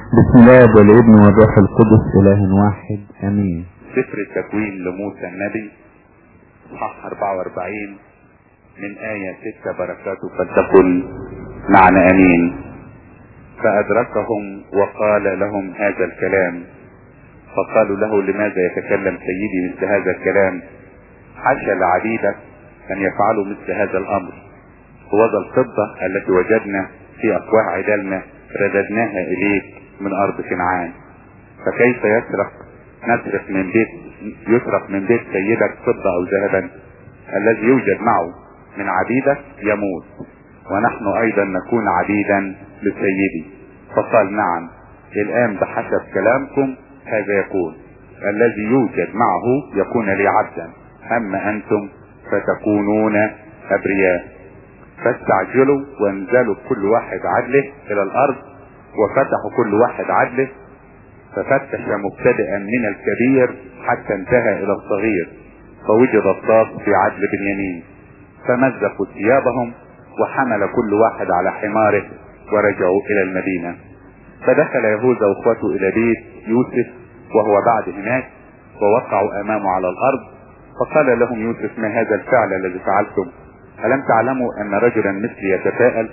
بسم الله والابن والروح القدس اله واحد امين سفر التكوين لموسى النبي اصحاح 44 من آية 6 بركاته فلتكن معنا امين فادركهم وقال لهم هذا الكلام فقالوا له لماذا يتكلم سيدي مثل هذا الكلام حاشا لعبيدك ان يفعلوا مثل هذا الامر وذا الفضة التي وجدنا في افواه عدالنا رددناها اليك من ارض كنعان فكيف يسرق نسرق من بيت يسرق من بيت سيدك فضة او ذهبا الذي يوجد معه من عبيدك يموت ونحن ايضا نكون عبيدا لسيدي فقال نعم الان بحسب كلامكم هذا يكون الذي يوجد معه يكون لي عبدا اما انتم فتكونون ابرياء فاستعجلوا وانزلوا كل واحد عدله الى الارض وفتحوا كل واحد عدله ففتش مبتدئا من الكبير حتى انتهى الى الصغير فوجد الطاس في عدل بنيامين فمزقوا ثيابهم وحمل كل واحد على حماره ورجعوا الى المدينة فدخل يهوذا واخوته الى بيت يوسف وهو بعد هناك ووقعوا امامه على الارض فقال لهم يوسف ما هذا الفعل الذي فعلتم ألم تعلموا أن رجلا مثلي يتساءل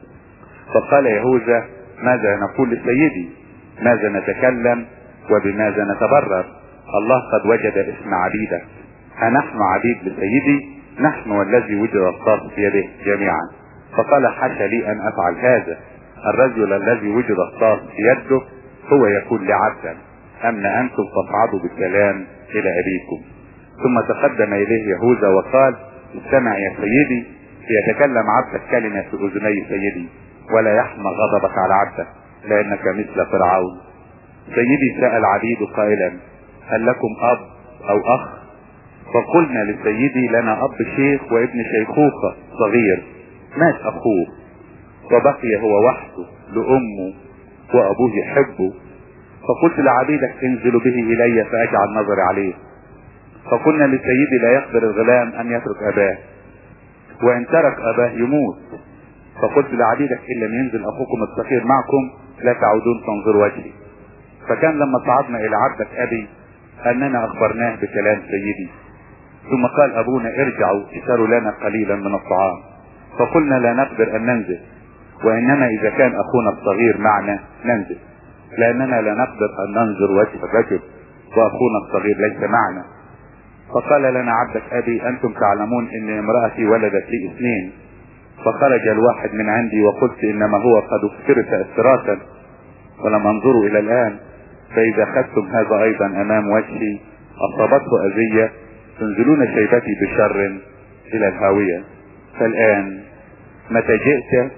فقال يهوذا ماذا نقول لسيدي ماذا نتكلم وبماذا نتبرر الله قد وجد اسم عبيدك أنحن عبيد لسيدي نحن والذي وجد الصاص في يده جميعا فقال حاشا لي أن أفعل هذا الرجل الذي وجد الصاص في يده هو يكون لعبدا أما أنتم فاصعدوا بالكلام إلى أبيكم ثم تقدم إليه يهوذا وقال استمع يا سيدي ليتكلم عبدك كلمة في أذني سيدي ولا يحمى غضبك على عبدك لأنك مثل فرعون سيدي سأل عبيد قائلا هل لكم أب أو أخ فقلنا لسيدي لنا أب شيخ وابن شيخوخة صغير مات أخوه وبقي هو وحده لأمه وأبوه يحبه فقلت لعبيدك انزلوا به إلي فأجعل نظري عليه فقلنا لسيدي لا يقدر الغلام ان يترك اباه وان ترك اباه يموت فقلت لعبيدك ان لم ينزل اخوكم الصغير معكم لا تعودون تنظر وجهي فكان لما صعدنا الى عبدك ابي اننا اخبرناه بكلام سيدي ثم قال ابونا ارجعوا اشتروا لنا قليلا من الطعام فقلنا لا نقدر ان ننزل وانما اذا كان اخونا الصغير معنا ننزل لاننا لا نقدر ان ننظر وجه الرجل واخونا الصغير ليس معنا فقال لنا عبدك ابي انتم تعلمون ان امرأتي ولدت لي اثنين فخرج الواحد من عندي وقلت انما هو قد افترس افتراسا ولم انظروا الى الان فاذا خدتم هذا ايضا امام وجهي اصابته اذية تنزلون شيبتي بشر الى الهاوية فالان متى جئت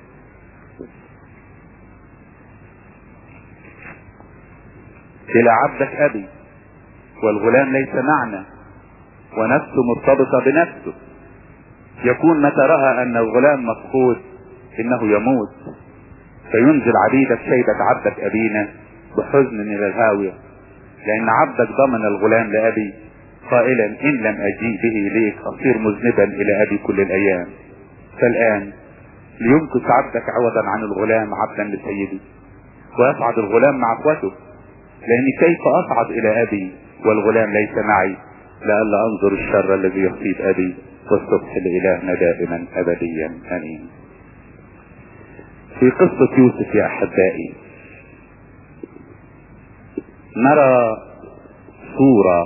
الى عبدك ابي والغلام ليس معنا ونفسه مرتبطة بنفسه يكون متى رأى ان الغلام مفقود انه يموت فينزل عبيدك شيبة عبدك ابينا بحزن الى الهاوية لان عبدك ضمن الغلام لابي قائلا ان لم اجيء به اليك اصير مذنبا الى ابي كل الايام فالان ليمكث عبدك عوضا عن الغلام عبدا لسيدي ويصعد الغلام مع اخوته لاني كيف اصعد الى ابي والغلام ليس معي لئلا انظر الشر الذي يصيب ابي والصبح لالهنا دائما ابديا امين في قصة يوسف يا احبائي نرى صورة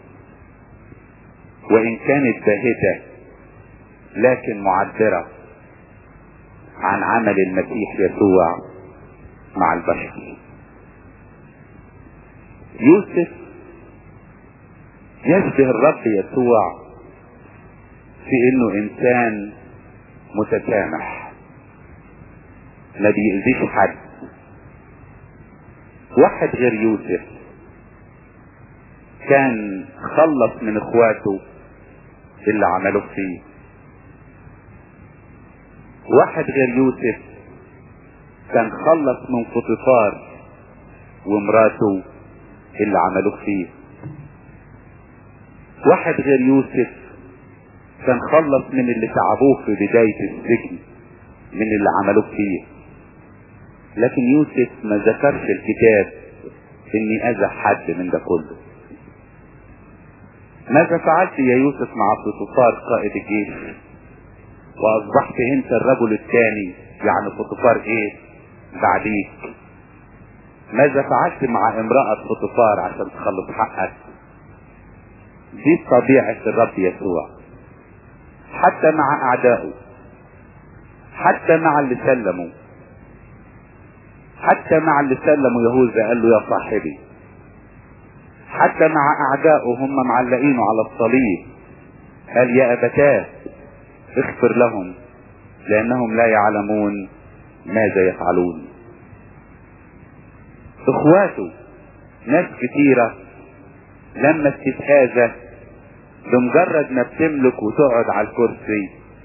وان كانت باهتة لكن معبرة عن عمل المسيح يسوع مع البشر يوسف يشبه الرب يسوع في انه انسان متسامح ما بيأذيش حد واحد غير يوسف كان خلص من اخواته اللي عملوه فيه واحد غير يوسف كان خلص من فطفار ومراته اللي عملوه فيه واحد غير يوسف كان خلص من اللي تعبوه في بداية السجن من اللي عملوه فيه لكن يوسف ما ذكرش الكتاب اني اذى حد من ده كله ماذا فعلت يا يوسف مع فوتوفار قائد الجيش واصبحت انت الرجل الثاني يعني فوتوفار ايه بعديك ماذا فعلت مع امرأة فوتوفار عشان تخلص حقك دي طبيعة الرب يسوع حتى مع اعدائه حتى مع اللي سلموا حتى مع اللي سلموا يهوذا قال له يا صاحبي حتى مع اعدائه هم معلقينه على الصليب قال يا ابتاه اغفر لهم لانهم لا يعلمون ماذا يفعلون اخواته ناس كتيرة لما تتهازى بمجرد ما بتملك وتقعد على الكرسي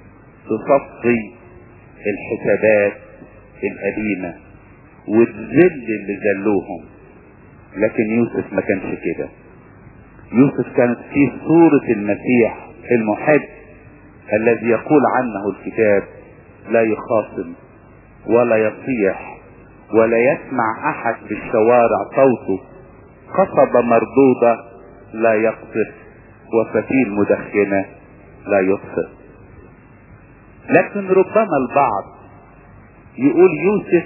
تصفي الحسابات القديمة وتذل اللي ذلوهم لكن يوسف ما كانش كده يوسف كانت فيه صورة المسيح المحب الذي يقول عنه الكتاب لا يخاصم ولا يصيح ولا يسمع احد في الشوارع صوته قصبة مردودة لا يقصف وفتيل مدخنة لا يطفئ لكن ربما البعض يقول يوسف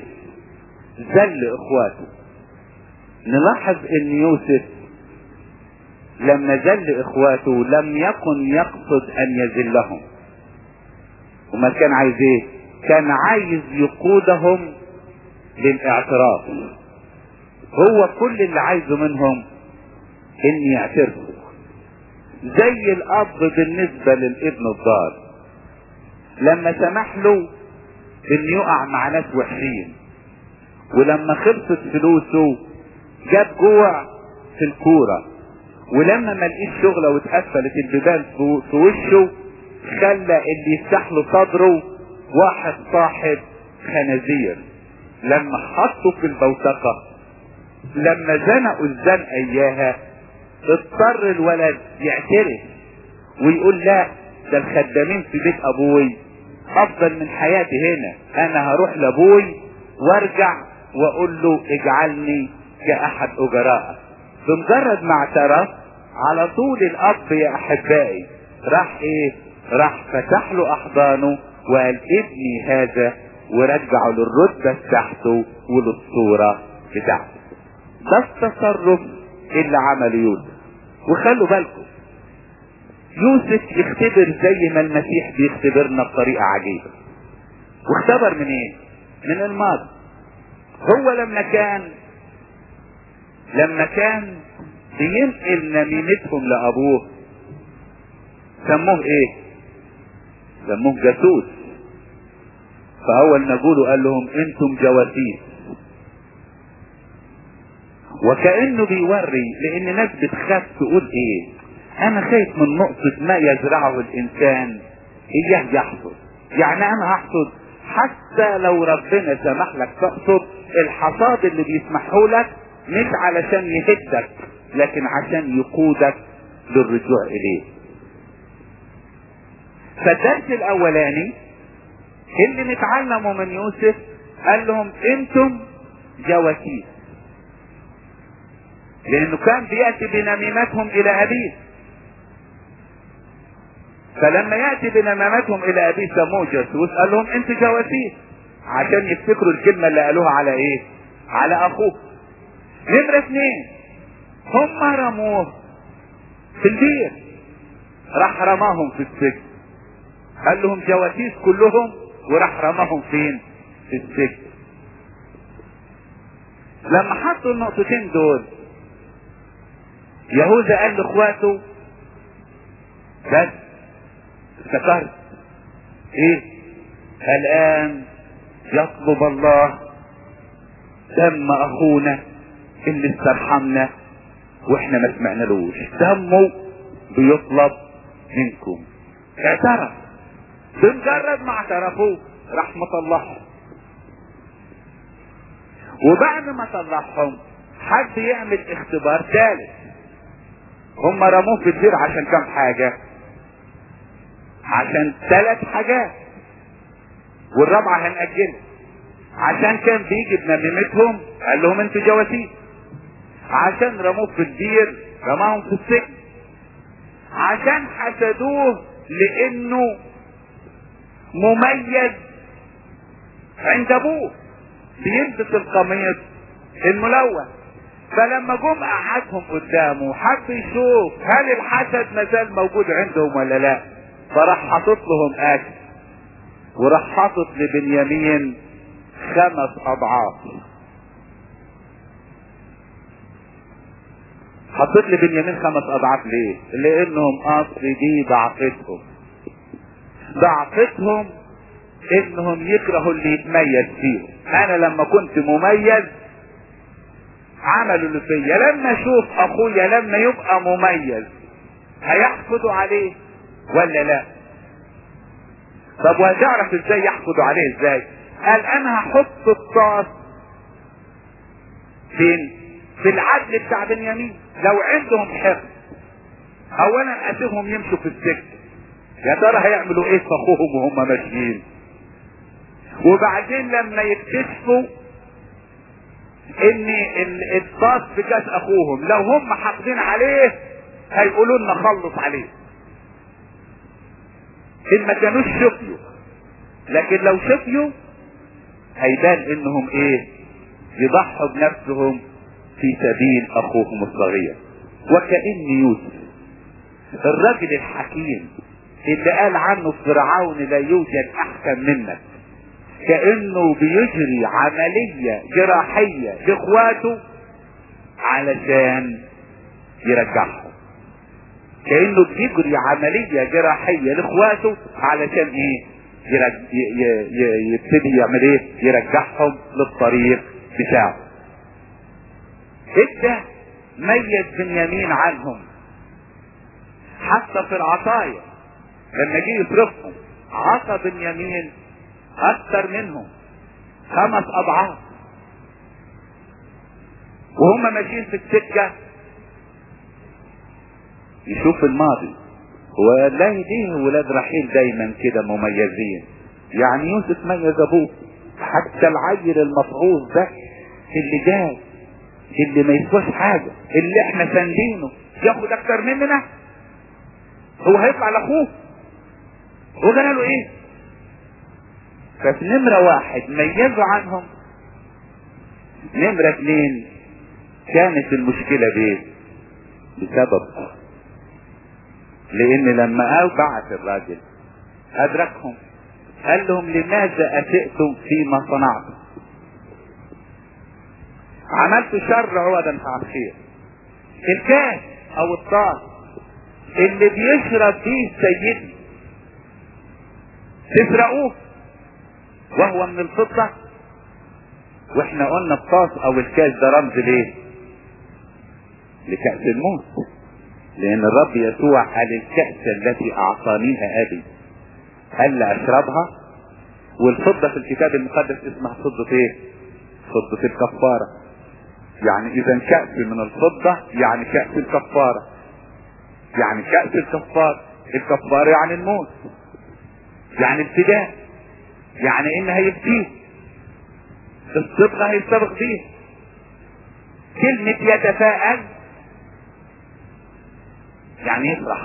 ذل اخواته نلاحظ ان يوسف لما ذل اخواته لم يكن يقصد ان يذلهم وما كان عايز ايه كان عايز يقودهم للاعتراف هو كل اللي عايزه منهم ان يعترفوا زي الاب بالنسبة للابن الضال لما سمح له ان يقع مع ناس وحشين ولما خلصت فلوسه جاب جوع في الكورة ولما ما لقيش شغلة واتقفلت البيبان في وشه خلى اللي يفتح له صدره واحد صاحب خنازير لما حطه في البوتقة لما زنقوا الزنقة اياها اضطر الولد يعترف ويقول لا ده الخدامين في بيت ابوي افضل من حياتي هنا انا هروح لابوي وارجع واقول له اجعلني كاحد اجرائك بمجرد ما اعترف على طول الاب يا احبائي راح ايه راح فتح له احضانه وقال ابني هذا ورجعه للرتبة بتاعته وللصورة بتاعته ده التصرف اللي عمله يوسف وخلوا بالكم يوسف يختبر زي ما المسيح بيختبرنا بطريقة عجيبة واختبر من ايه من الماضي هو لما كان لما كان بينقل نميمتهم لابوه سموه ايه سموه جاسوس فاول ما جوله قال لهم انتم جواسيس وكأنه بيوري لان ناس بتخاف تقول ايه انا خايف من نقطة ما يزرعه الانسان اياه يحصد يعني انا هحصد حتى لو ربنا سمح لك تحصد الحصاد اللي بيسمحه لك مش علشان يهدك لكن عشان يقودك للرجوع اليه فالدرس الاولاني اللي نتعلمه من يوسف قال لهم انتم جواسيس لانه كان بيأتي بنميمتهم الى ابيه فلما يأتي بنميمتهم الى ابيه سموه جاسوس قال لهم انتوا جواسيس عشان يفتكروا الكلمة اللي قالوها على ايه على اخوه نمرة اثنين هم رموه في البير راح رماهم في السجن قال لهم جواسيس كلهم وراح رماهم فين في السجن لما حطوا النقطتين دول يهوذا قال لاخواته بس افتكرت ايه الان يطلب الله دم اخونا اللي استرحمنا واحنا ما سمعنالوش دمه بيطلب منكم اعترف بمجرد ما اعترفوا راح مطلعهم وبعد ما طلعهم حد يعمل اختبار ثالث هم رموه في الدير عشان كم حاجة عشان ثلاث حاجات والرابعة هنأجلها عشان كان بيجي بنميمتهم قال لهم انتوا جواسيس عشان رموه في البير رماهم في السجن عشان حسدوه لانه مميز عند ابوه بيلبس القميص الملون فلما جم قعدهم قدامه حب يشوف هل الحسد مازال موجود عندهم ولا لا فراح حاطط لهم اكل وراح حاطط لبنيامين خمس اضعاف حطيت لبنيامين خمس اضعاف ليه لانهم اصل دي ضعفتهم ضعفتهم انهم يكرهوا اللي يتميز فيهم انا لما كنت مميز عملوا اللي فيا لما اشوف اخويا لما يبقى مميز هيحقدوا عليه ولا لا طب وهتعرف ازاي يحقدوا عليه ازاي قال انا هحط الطاس فين في العدل بتاع بنيامين لو عندهم حقد اولا اسيبهم يمشوا في السجن يا ترى هيعملوا ايه في اخوهم وهم ماشيين وبعدين لما يكتشفوا ان الطاس في كاس اخوهم لو هم حاقدين عليه هيقولوا لنا خلص عليه ان ما كانوش شفيوا لكن لو شفيوا هيبان انهم ايه يضحوا بنفسهم في سبيل اخوهم الصغير وكأن يوسف الرجل الحكيم اللي قال عنه فرعون لا يوجد احسن منك كانه بيجري عملية جراحية لاخواته علشان يرجعهم كانه بيجري عملية جراحية لاخواته علشان ايه يرج... ي... ي... يبتدي يعمل ايه يرجعهم للطريق بتاعه ادى ميز بنيامين عنهم حتى في العطايا لما جه يصرفهم عطى بنيامين اكثر منهم خمس اضعاف وهم ماشيين في السكة يشوف الماضي هو لا ليه ولاد رحيل دايما كده مميزين يعني يوسف ميز ابوه حتى العيل المفعوص ده اللي جاي اللي ما يسواش حاجة اللي احنا ساندينه ياخد اكتر مننا هو هيطلع لاخوه هو قال له ايه ففي نمرة واحد ميزوا عنهم نمرة اثنين كانت المشكلة بايه بسبب لان لما قال بعت الراجل ادركهم قال لهم لماذا اسئتم فيما صنعتم عملت شر عوضا فعل خير الكاس او الطاس اللي بيشرب فيه سيدي تسرقوه وهو من الفضة واحنا قلنا الطاس او الكاس ده رمز ليه لكأس الموت لان الرب يسوع قال الكأس التي اعطانيها ابي هل اشربها والفضة في الكتاب المقدس اسمها فضة ايه فضة الكفارة يعني اذا كأس من الفضة يعني كأس الكفارة يعني كأس الكفارة الكفارة يعني الموت يعني ابتداء يعني ان هيبتيه الصدق هيستبق فيه كلمة يتفاءل يعني يفرح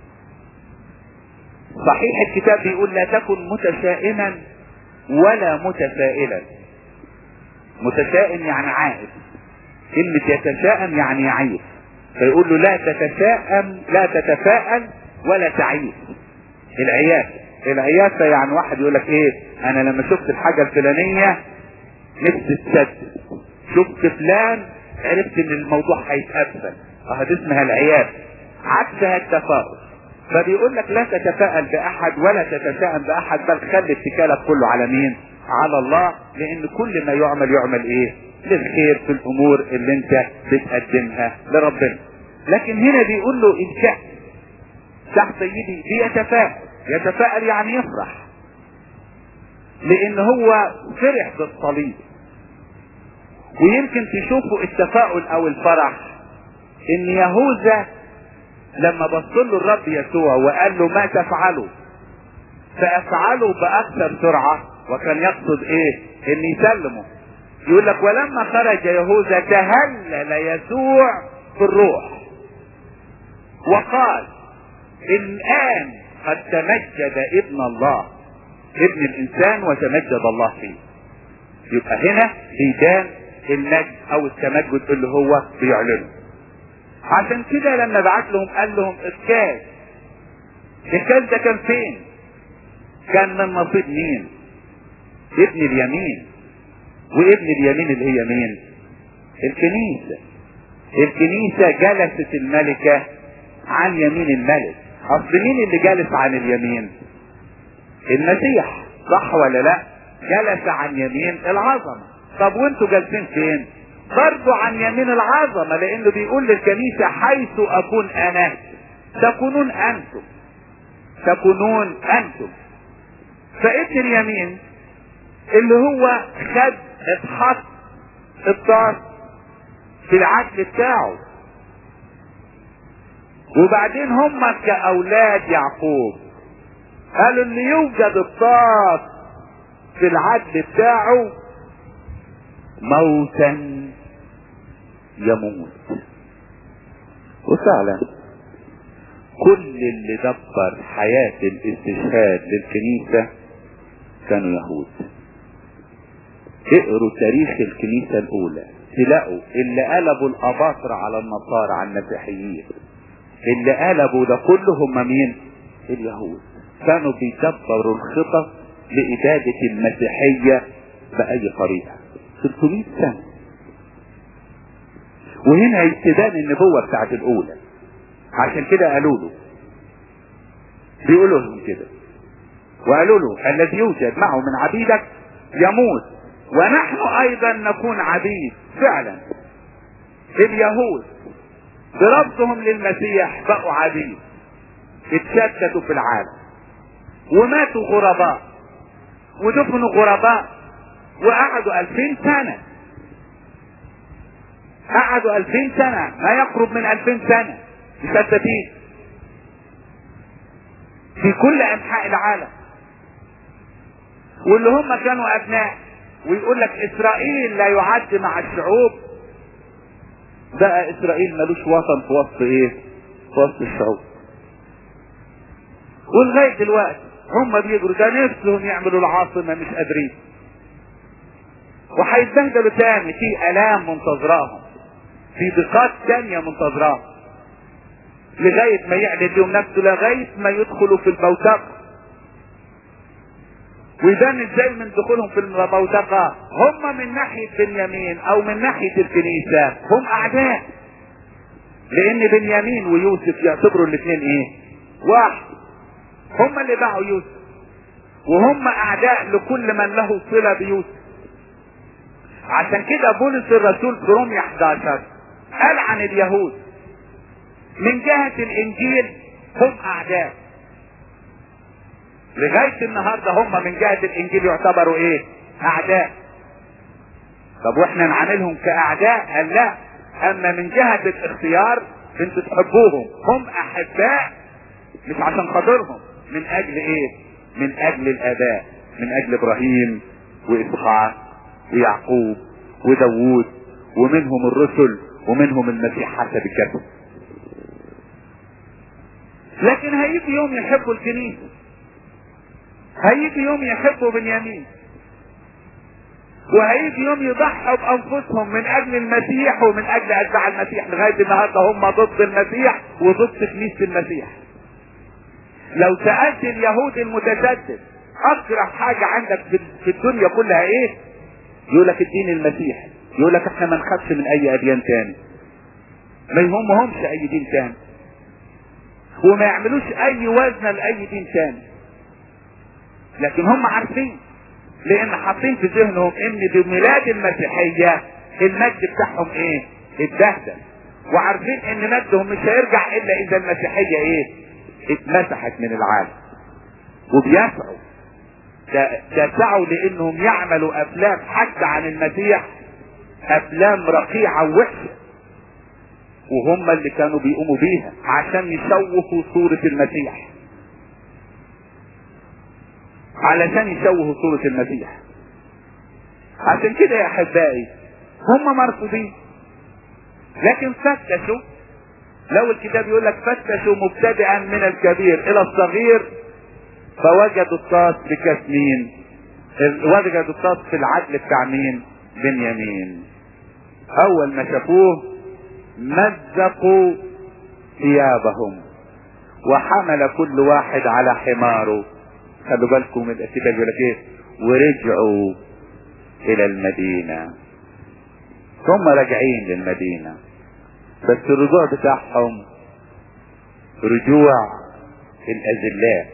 صحيح الكتاب بيقول لا تكن متشائما ولا متفائلا متشائم يعني عائد كلمة يتشائم يعني يعيب فيقول له لا تتشائم لا تتفائل ولا تعيب العياف العيافة يعني واحد يقول لك ايه انا لما شفت الحاجة الفلانية نفسي السد شفت فلان عرفت ان الموضوع هيتقفل اه دي اسمها العياف عكسها التفاؤل فبيقول لك لا تتفائل باحد ولا تتشائم باحد بل خلي اتكالك كله على مين على الله لان كل ما يعمل يعمل ايه للخير في الامور اللي انت بتقدمها لربنا لكن هنا بيقول له الكأس تحت سيدي بيتفائل يتفائل يعني يفرح لان هو فرح بالصليب ويمكن تشوفوا التفاؤل او الفرح ان يهوذا لما بص له الرب يسوع وقال له ما تفعله فافعله باكثر سرعة وكان يقصد ايه ان يسلمه يقول لك ولما خرج يهوذا تهلل يسوع في الروح وقال الان قد تمجد ابن الله ابن الانسان وتمجد الله فيه يبقى هنا بيبان المجد او التمجد اللي هو بيعلنه عشان كده لما بعت لهم قال لهم الكاس الكاس ده كان فين كان من نصيب مين ابن اليمين وابن اليمين اللي هي مين الكنيسة الكنيسة جلست الملكة عن يمين الملك اصل مين اللي جالس عن اليمين المسيح صح ولا لا جلس عن يمين العظمة طب وانتوا جالسين فين برضو عن يمين العظمة لانه بيقول للكنيسة حيث اكون انا تكونون انتم تكونون انتم فابن اليمين اللي هو خد اتحط الطاس في العدل بتاعه وبعدين هم كاولاد يعقوب قالوا اللي يوجد الطاس في العدل بتاعه موتا يموت وفعلا كل اللي دبر حياة الاستشهاد للكنيسة كانوا يهود اقروا تاريخ الكنيسة الاولى تلاقوا اللي قلبوا الاباطرة على النصارى على المسيحيين اللي قلبوا ده كله هم مين اليهود كانوا بيدبروا الخطط لإبادة المسيحية بأي طريقة 300 سنة وهنا يستبان النبوة بتاعت الأولى عشان كده قالوا له بيقولوا لهم كده وقالوا له الذي يوجد معه من عبيدك يموت ونحن ايضا نكون عبيد فعلا اليهود برفضهم للمسيح بقوا عبيد اتشتتوا في العالم وماتوا غرباء ودفنوا غرباء وقعدوا الفين سنة قعدوا الفين سنة ما يقرب من الفين سنة مشتتين في كل انحاء العالم واللي هم كانوا ابناء ويقول لك اسرائيل لا يعد مع الشعوب بقى اسرائيل ملوش وطن في وسط ايه في وسط الشعوب ولغايه دلوقتي هم بيجروا ده نفسهم يعملوا العاصمه مش قادرين وهيتبهدلوا تاني في الام منتظراهم في ضيقات تانية منتظراهم لغاية ما يعلن لهم نفسه لغاية ما يدخلوا في البوتقة ويبان ازاي من دخولهم في البوتقة هم من ناحية بنيامين او من ناحية الكنيسة هم اعداء لان بنيامين ويوسف يعتبروا الاثنين ايه واحد هم اللي باعوا يوسف وهم اعداء لكل من له صلة بيوسف عشان كده بولس الرسول في رومية 11 قال عن اليهود من جهة الانجيل هم اعداء لغاية النهاردة هم من جهة الانجيل يعتبروا ايه اعداء طب واحنا نعاملهم كاعداء قال لا اما من جهة الاختيار انتوا تحبوهم هم احباء مش عشان خاطرهم من اجل ايه من اجل الاباء من اجل ابراهيم واسحاق ويعقوب وداوود ومنهم الرسل ومنهم المسيح حسب الجسد لكن هيجي يوم يحبوا الكنيسة هيجي يوم يحبوا بنيامين وهيجي يوم يضحوا بانفسهم من اجل المسيح ومن اجل اتباع المسيح لغايه النهارده هم ضد المسيح وضد كنيسه المسيح لو سالت اليهود المتشدد اكره حاجه عندك في الدنيا كلها ايه يقول لك الدين المسيحي يقول لك احنا ما نخافش من اي اديان تاني ما يهمهمش اي دين تاني وما يعملوش اي وزن لاي دين تاني لكن هم عارفين لان حاطين في ذهنهم ان بميلاد المسيحية المجد بتاعهم ايه اتبهدل وعارفين ان مجدهم مش هيرجع الا اذا المسيحية ايه اتمسحت من العالم وبيسعوا تسعوا لانهم يعملوا افلام حتى عن المسيح افلام رقيعة ووحشة وهم اللي كانوا بيقوموا بيها عشان يشوهوا صورة المسيح علشان يشوهوا صورة المسيح عشان كده يا احبائي هم مرفوضين لكن فتشوا لو الكتاب يقول لك فتشوا مبتدئا من الكبير الى الصغير فوجدوا الطاس بكاس مين وجدوا الطاس في العدل بتاع مين بنيامين اول ما شافوه مزقوا ثيابهم وحمل كل واحد على حماره خلوا بالكم الكتاب يقول لك ايه ورجعوا الى المدينة هم راجعين للمدينة بس الرجوع بتاعهم رجوع الاذلاء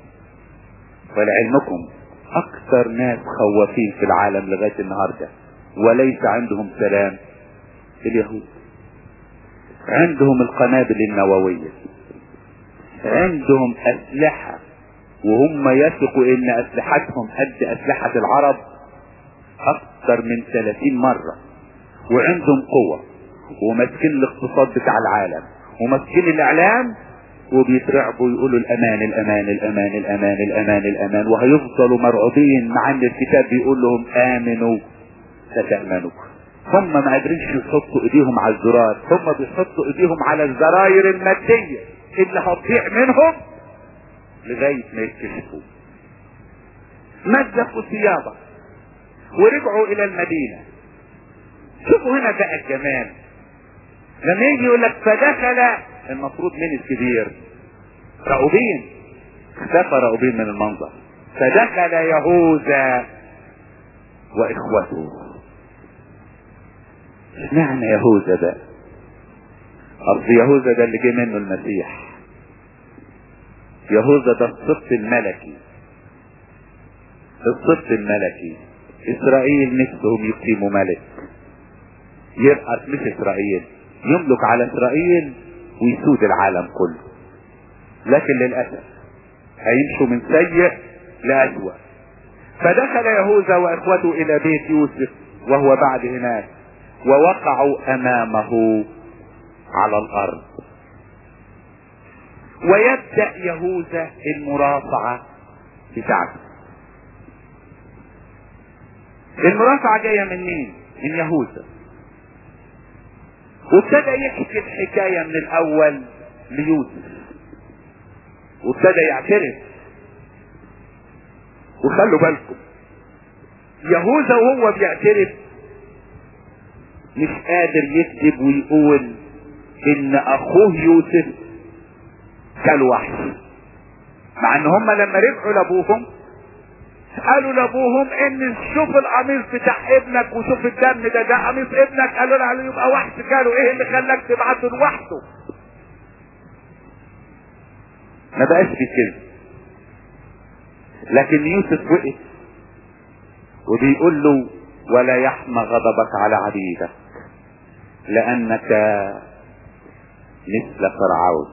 ولعلمكم اكثر ناس خوافين في العالم لغاية النهاردة وليس عندهم سلام اليهود عندهم القنابل النووية عندهم اسلحة وهم يثقوا ان اسلحتهم قد اسلحة العرب اكثر من 30 مرة وعندهم قوة وماسكين الاقتصاد بتاع العالم وماسكين الاعلام وبيترعبوا يقولوا الامان الامان الامان الامان الامان الامان وهيفضلوا مرعوبين مع ان الكتاب بيقول لهم امنوا ستامنوا هم ما قادرينش يحطوا ايديهم على الزرار هم بيحطوا ايديهم على الزراير المادية اللي هتضيع منهم لغاية ما يكتشفوا مزقوا ثيابه ورجعوا الى المدينة شوفوا هنا بقى الجمال لما يجي يقول لك فدخل المفروض مين الكبير رأوبين اختفى رأوبين من المنظر فدخل يهوذا واخوته اشمعنى يهوذا ده اصل يهوذا ده اللي جه منه المسيح يهوذا ده الصفت الملكي الصفت الملكي اسرائيل نفسهم يقيموا ملك يرأس مش اسرائيل يملك على اسرائيل ويسود العالم كله لكن للأسف هيمشوا من سيء لأسوأ فدخل يهوذا واخوته الى بيت يوسف وهو بعد هناك ووقعوا امامه على الارض ويبدأ يهوذا المرافعة بتاعته المرافعة جاية من مين من يهوذا وابتدى يحكي الحكاية من الاول ليوسف وابتدى يعترف وخلوا بالكم يهوذا وهو بيعترف مش قادر يكذب ويقول ان اخوه يوسف كان وحش مع ان هم لما رجعوا لابوهم قالوا لابوهم ان شوف القميص بتاع ابنك وشوف الدم ده ده قميص ابنك قالوا له يبقى وحش قالوا ايه اللي خلاك تبعته لوحده ما بقاش في كده لكن يوسف وقف وبيقول له ولا يحمى غضبك على عبيدك لانك مثل فرعون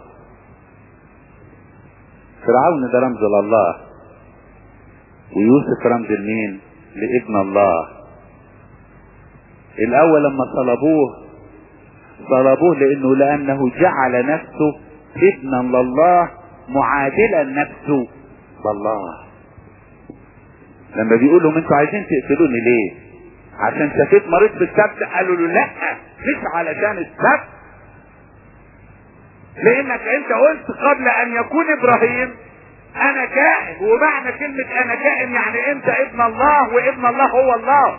فرعون ده رمز لله ويوسف رمز لمين لابن الله الاول لما طلبوه طلبوه لانه لانه جعل نفسه ابنا لله معادلا نفسه لله لما بيقول لهم انتوا عايزين تقتلوني ليه عشان شفيت مريض في السبت قالوا له لا مش علشان السبت لانك انت قلت قبل ان يكون ابراهيم انا كائن ومعنى كلمة انا كائن يعني انت ابن الله وابن الله هو الله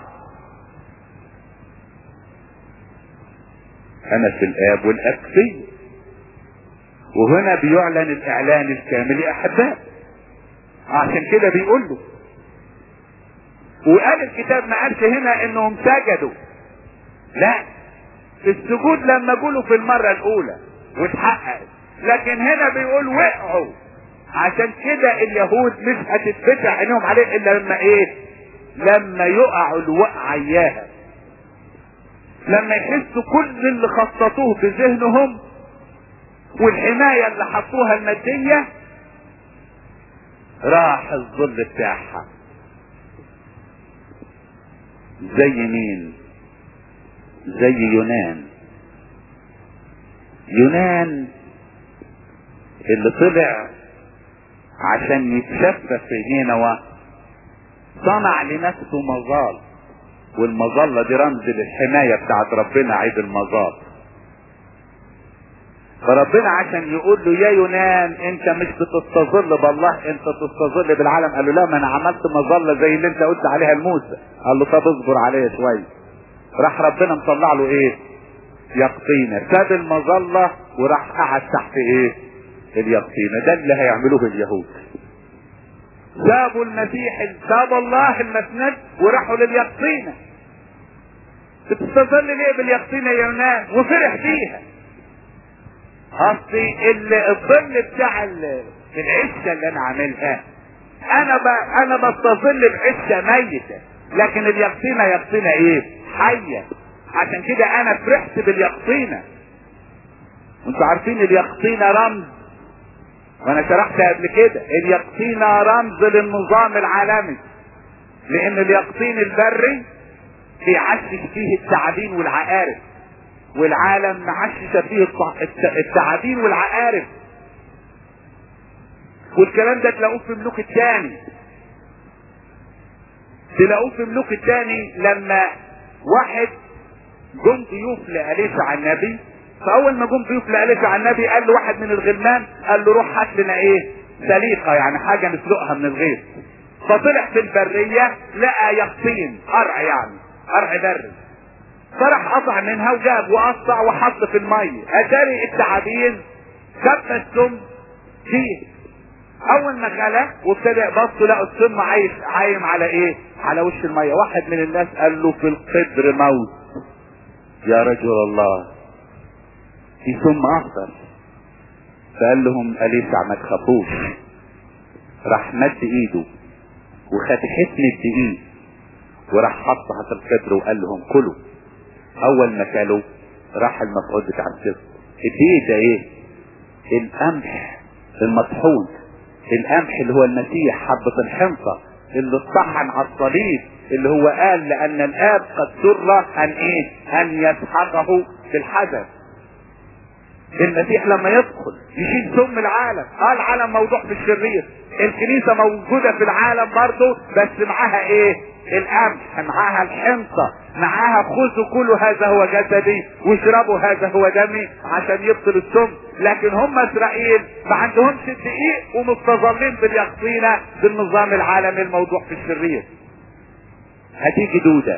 انا في الاب والاب في وهنا بيعلن الاعلان الكامل يا احباء عشان كده بيقول له وقال الكتاب ما قالش هنا انهم سجدوا لا السجود لما قولوا في المرة الاولى واتحققت لكن هنا بيقول وقعوا عشان كده اليهود مش هتتفتح عينهم عليه الا لما ايه لما يقعوا الوقعة اياها لما يحسوا كل اللي خططوه في ذهنهم والحماية اللي حطوها المادية راح الظل بتاعها زي مين زي يونان يونان اللي طلع عشان يتشفى في نينوى صنع لنفسه مظال والمظلة دي رمز للحماية بتاعت ربنا عيد المظال فربنا عشان يقول له يا يونان انت مش بتستظل بالله انت تستظل بالعالم قال له لا ما انا عملت مظله زي اللي انت قلت عليها لموسى قال له طب اصبر عليا شويه راح ربنا مطلع له ايه يقطينه ساب المظله وراح قعد تحت ايه اليقطينه ده اللي هيعملوه اليهود سابوا المسيح ساب الله المسند وراحوا لليقطينه بتستظل ليه باليقطينه يا يونان وفرح بيها اصلي الظل بتاع العشه اللي انا عاملها انا ب... انا بستظل بعشه ميته لكن اليقطينه يقطينه ايه حيه عشان كده انا فرحت باليقطينه وانتوا عارفين اليقطينه رمز وانا شرحت قبل كده اليقطينه رمز للنظام العالمي لان اليقطين البري بيعشش فيه التعابين والعقارب والعالم معشش فيه التعابين والعقارب والكلام ده تلاقوه في ملوك الثاني تلاقوه في ملوك الثاني لما واحد جم ضيوف لأليسع النبي فأول ما جم ضيوف لأليسع النبي قال له واحد من الغلمان قال له روح هات لنا ايه سليقة يعني حاجة نسلقها من الغيط فطلع في البرية لقى يقطين قرع يعني قرع بري فراح قطع منها وجاب وقطع وحط في المية اتاري التعابين سب السم فيه اول ما خلق وابتدى يبصوا لقوا السم عايش عايم على ايه على وش المية واحد من الناس قال له في القدر موت يا رجل الله في سم اخضر فقال لهم اليسع ما تخافوش راح مد ايده وخد حتن الدقيق وراح حطها في القدر وقال لهم كلوا اول ما كلوا راح المفعول بتاع الصدق الدقيق ده ايه القمح المطحون القمح اللي هو المسيح حبة الحنطة اللي اطحن على الصليب اللي هو قال لان الاب قد سر ان ايه ان يسحقه في الحدث المسيح لما يدخل يشيل سم العالم اه العالم موضوع في الشرير الكنيسة موجودة في العالم برضه بس معاها ايه القمح معاها الحنطة معاها خذوا كل هذا هو جسدي واشربوا هذا هو دمي عشان يبطل السم لكن هم اسرائيل ما عندهمش الدقيق ومستظلين باليقطينة بالنظام العالمي الموضوع في الشرير هتيجي دودة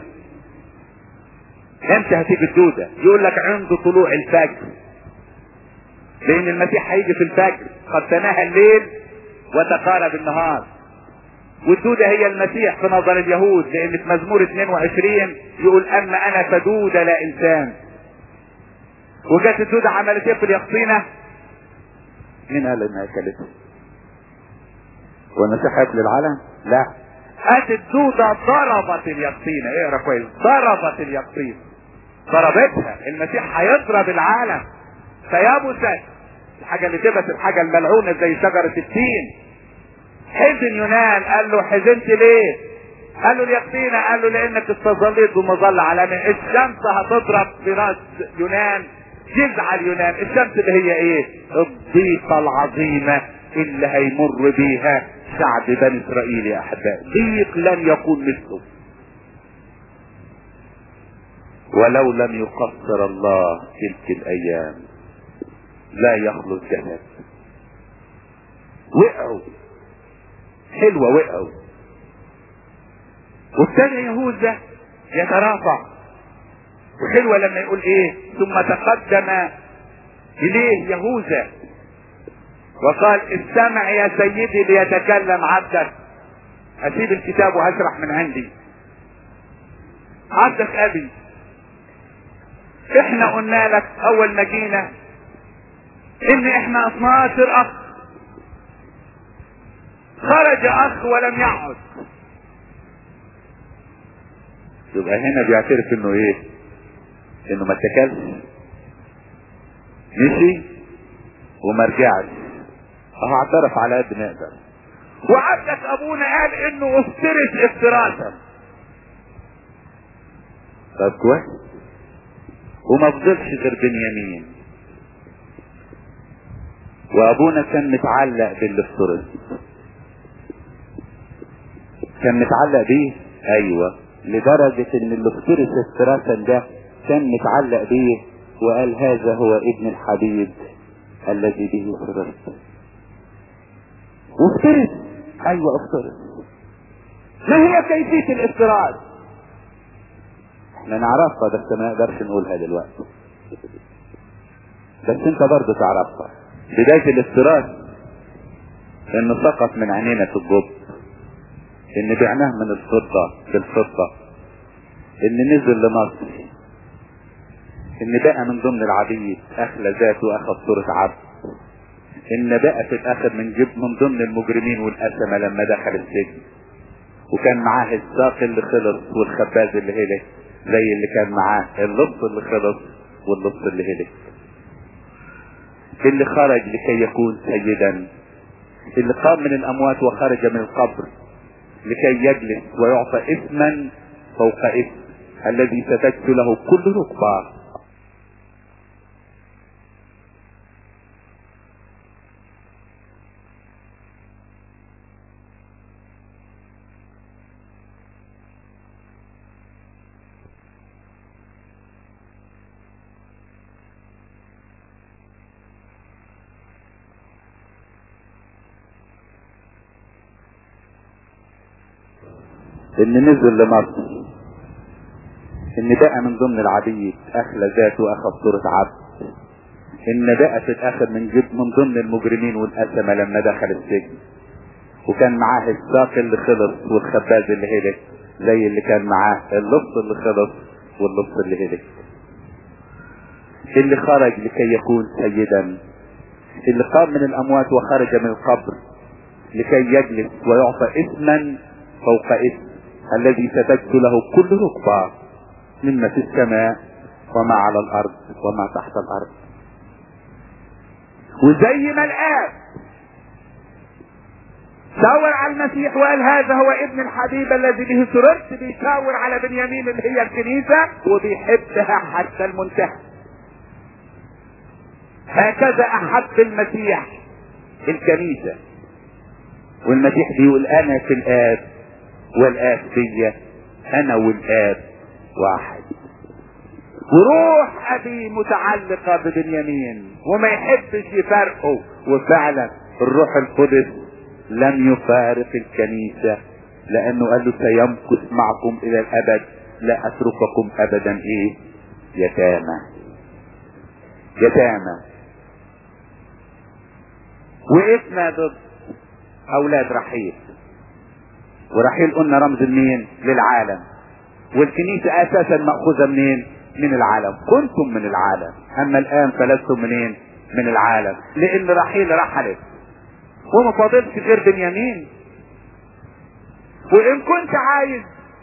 امتى هتيجي الدودة يقول لك عند طلوع الفجر لان المسيح هيجي في الفجر قد تناهى الليل وتقارب النهار والدودة هي المسيح في نظر اليهود لان في مزمور 22 يقول اما انا فدودة لا انسان وجت الدودة عملت ايه في اليقطينة مين قال انها اكلته والمسيح هياكل العالم لا اتت الدودة ضربت اليقطينة اقرا كويس ضربت اليقطينة ضربتها المسيح هيضرب العالم فيبست الحاجة اللي تبت الحاجة الملعونة زي شجرة التين حزن يونان قال له حزنت ليه قال له اليقطينة قال له لانك استظليت بمظلة عالمية الشمس هتضرب في راس يونان يزعل يونان الشمس اللي هي ايه الضيقة العظيمة اللي هيمر بيها شعب بني اسرائيل يا احبائي ضيق لن يكون مثله ولو لم يقصر الله تلك الايام لا يخلص جسد وقعوا حلوة وقعوا وابتدى يهوذا يترافع وحلوة لما يقول ايه ثم تقدم اليه يهوذا وقال استمع يا سيدي ليتكلم عبدك اسيب الكتاب وهشرح من عندي عبدك ابي احنا قلنا لك اول ما جينا ان احنا 12 اخ خرج اخ ولم يعد يبقى هنا بيعترف انه ايه انه ما اتكلش مشي وما رجعش اهو اعترف على قد ما يقدر وعندك ابونا قال انه افترس افتراسا طب كويس وما فضلش غير بنيامين وابونا كان متعلق بالافتراس كان متعلق بيه ايوه لدرجة ان اللي افترس افتراسا ده كان متعلق بيه وقال هذا هو ابن الحبيب الذي به سررت وافترس ايوه افترس ما هي كيفية الافتراس احنا نعرفها بس ما نقدرش نقولها دلوقتي بس انت برضه تعرفها بداية الافتراس انه سقط من عينينا في الجب ان بعناه من الفضة بالفضة ان نزل لمصر ان بقى من ضمن العبيد اخلى ذاته واخذ صورة عبد ان بقى في الاخر من جب من ضمن المجرمين والاسمة لما دخل السجن وكان معاه الساق اللي خلص والخباز اللي هلك زي اللي كان معاه اللص اللي خلص واللص اللي هلك اللي خرج لكي يكون سيدا اللي قام من الاموات وخرج من القبر لكي يجلس ويعطى اسما فوق اسم الذي ستجد له كل ركبه ان نزل لمصر ان بقى من ضمن العبيد اخلى ذاته واخذ صورة عبد ان بقى في الاخر من جد من ضمن المجرمين والاسمة لما دخل السجن وكان معاه الساق اللي خلص والخباز اللي هلك زي اللي كان معاه اللص اللي خلص واللص اللي هلك اللي خرج لكي يكون سيدا اللي قام من الاموات وخرج من القبر لكي يجلس ويعطى اسما فوق اسم الذي ستجد له كل ركبة مما في السماء وما على الارض وما تحت الارض وزي ما الاب شاور على المسيح وقال هذا هو ابن الحبيب الذي به سررت بيشاور على بنيامين اللي هي الكنيسة وبيحبها حتى المنتهى هكذا احب المسيح الكنيسة والمسيح بيقول انا في الاب والآب فيا أنا والآب واحد وروح أبي متعلقة ببنيامين وما يحبش يفارقه وفعلا الروح القدس لم يفارق الكنيسة لأنه قال له سيمكث معكم إلى الأبد لا أترككم أبدا إيه يتامى يتامى وقفنا ضد أولاد رحيل ورحيل قلنا رمز منين للعالم والكنيسة اساسا مأخوذة منين من العالم كنتم من العالم اما الان فلستم منين من العالم لان رحيل رحلت وما فاضلش غير بنيامين وان كنت عايز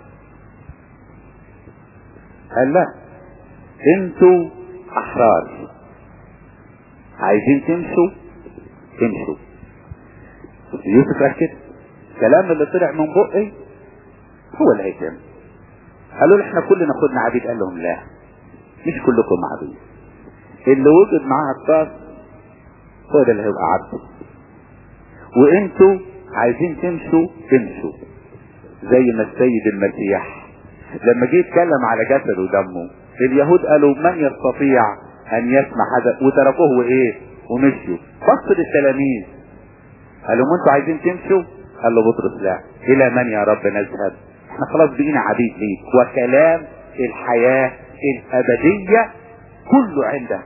قال لا انتوا احرار عايزين تمشوا تمشوا يوسف قال كده الكلام اللي طلع من بقي هو اللي هيتم قالوا له احنا كلنا خدنا عبيد قال لهم لا مش كلكم عبيد اللي وجد معاها الطاس هو ده اللي هيبقى عبد وانتوا عايزين تمشوا تمشوا زي ما السيد المسيح لما جه يتكلم على جسده ودمه اليهود قالوا من يستطيع ان يسمع هذا وتركوه وايه ومشوا بص للتلاميذ قالوا انتوا عايزين تمشوا قال له بطرس لا الى من يا رب نذهب احنا خلاص بقينا عبيد ليك وكلام الحياة الابدية كله عندك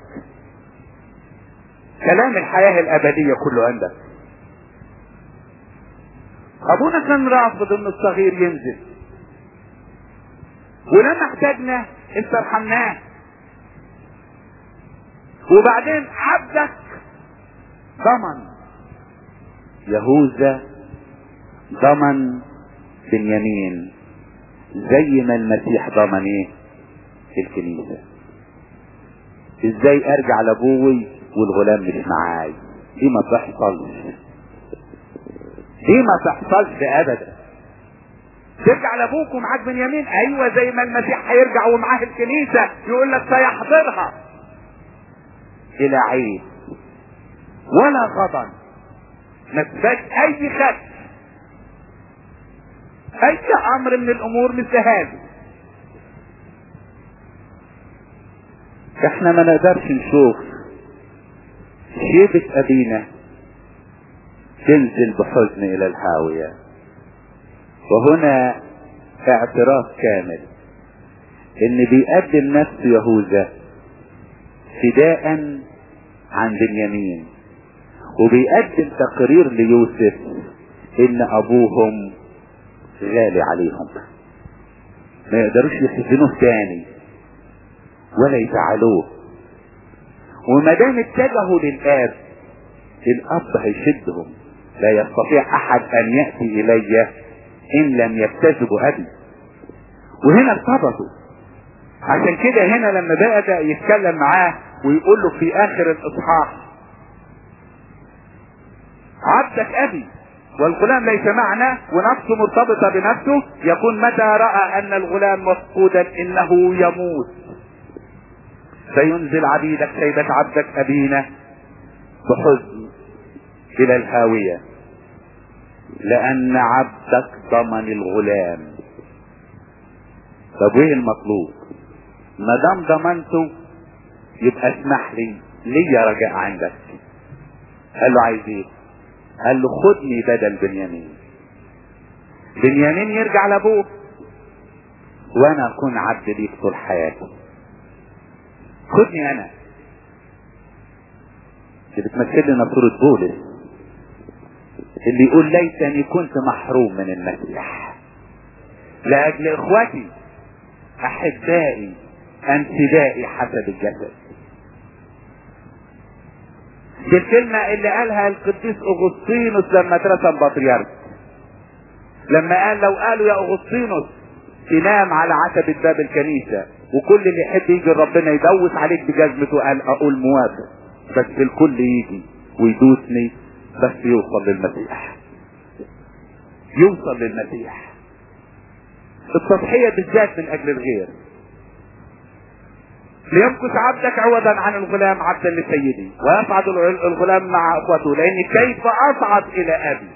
كلام الحياة الابدية كله عندك ابونا كان رافض ان الصغير ينزل ولما احتاجنا انت ارحمناه وبعدين عبدك ضمن يهوذا ضمن بنيامين زي ما المسيح ضمن ايه الكنيسة ازاي ارجع لابوي والغلام مش معاي دي ما تحصلش دي ما تحصلش ابدا ترجع لابوك ومعاك بنيامين ايوه زي ما المسيح هيرجع ومعاه الكنيسة يقول لك سيحضرها الى عيد ولا غضن ما تبقاش اي خدش اي امر من الامور مثل هذه احنا ما نقدرش نشوف شيبة ابينا تنزل بحزن الى الهاوية وهنا اعتراف كامل ان بيقدم نفسه يهوذا فداء عن بنيامين وبيقدم تقرير ليوسف ان ابوهم غالي عليهم ما يقدروش يحزنوه تاني ولا يزعلوه وما دام اتجهوا للاب الاب هيشدهم لا يستطيع احد ان ياتي الي ان لم يبتزجوا ابي وهنا ارتبطوا عشان كده هنا لما بدا يتكلم معاه ويقول له في اخر الاصحاح عبدك ابي والغلام ليس معنا ونفسه مرتبطة بنفسه يكون متى رأى أن الغلام مفقودا إنه يموت فينزل عبيدك شيبة عبدك أبينا بحزن إلى الهاوية لأن عبدك ضمن الغلام طب ايه المطلوب ما دام ضمنته يبقى اسمح لي ليا رجاء عندك قال له عايز ايه قال له خدني بدل بنيامين بنيامين يرجع لابوه وانا اكون عبد ليك طول حياتي خدني انا اللي بتمثل لنا صورة بولس اللي يقول ليتني كنت محروم من المسيح لاجل اخوتي احبائي انتبائي حسب الجسد دي الكلمة اللي قالها القديس اغسطينوس لما اترسم بطريرك لما قال لو قالوا يا اغسطينوس تنام على عتبة باب الكنيسة وكل اللي يحب يجي ربنا يدوس عليك بجزمته قال اقول موافق بس الكل يجي ويدوسني بس يوصل للمسيح يوصل للمسيح التضحية بالذات من اجل الغير ليمكث عبدك عوضا عن الغلام عبدا لسيدي ويصعد الغلام مع اخوته لاني كيف اصعد الى ابي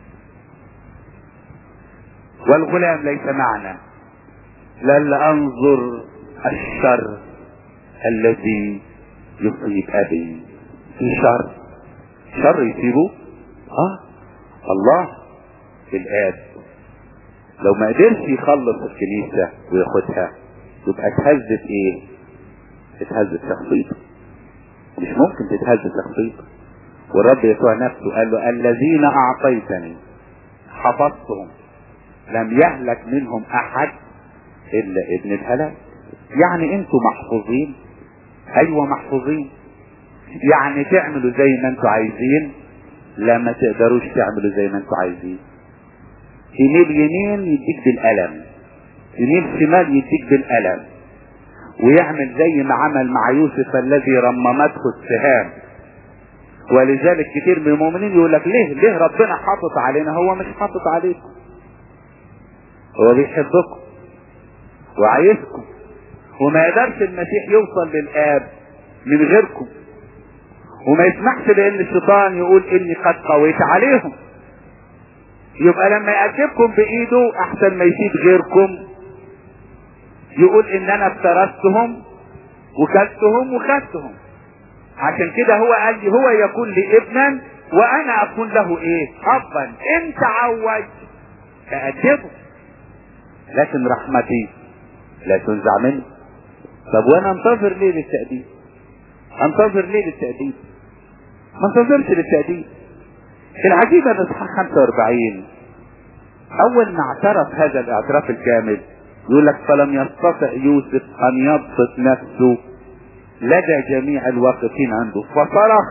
والغلام ليس معنا لألا انظر الشر الذي يصيب ابي في شر شر يصيبه اه الله الاب لو ما قدرش يخلص الكنيسة وياخدها يبقى اتهزت ايه تتهز شخصيته مش ممكن تتهز شخصيته والرب يسوع نفسه قال له الذين اعطيتني حفظتهم لم يهلك منهم احد الا ابن الهلاك يعني انتوا محفوظين ايوه محفوظين يعني تعملوا زي ما انتوا عايزين لا ما تقدروش تعملوا زي ما انتوا عايزين يميل يمين يديك بالقلم يميل شمال يديك بالقلم ويعمل زي ما عمل مع يوسف الذي رممته السهام ولذلك كتير من المؤمنين يقول لك ليه ليه ربنا حاطط علينا هو مش حاطط عليكم هو بيحبكم وعايزكم وما يقدرش المسيح يوصل للآب من غيركم وما يسمحش لان الشيطان يقول اني قد قويت عليهم يبقى لما يأدبكم بايده احسن ما يسيب غيركم يقول ان انا افترستهم وكلتهم وخدتهم عشان كده هو قال لي هو يكون لي ابنا وانا اكون له ايه ابا ان تعوج فأدبه لكن رحمتي لا تنزع مني طب وانا انتظر ليه للتأديب انتظر ليه للتأديب ما انتظرش للتأديب العجيب ان اصحاح 45 اول ما اعترف هذا الاعتراف الكامل يقول لك فلم يستطع يوسف ان يضبط نفسه لدى جميع الواقفين عنده فصرخ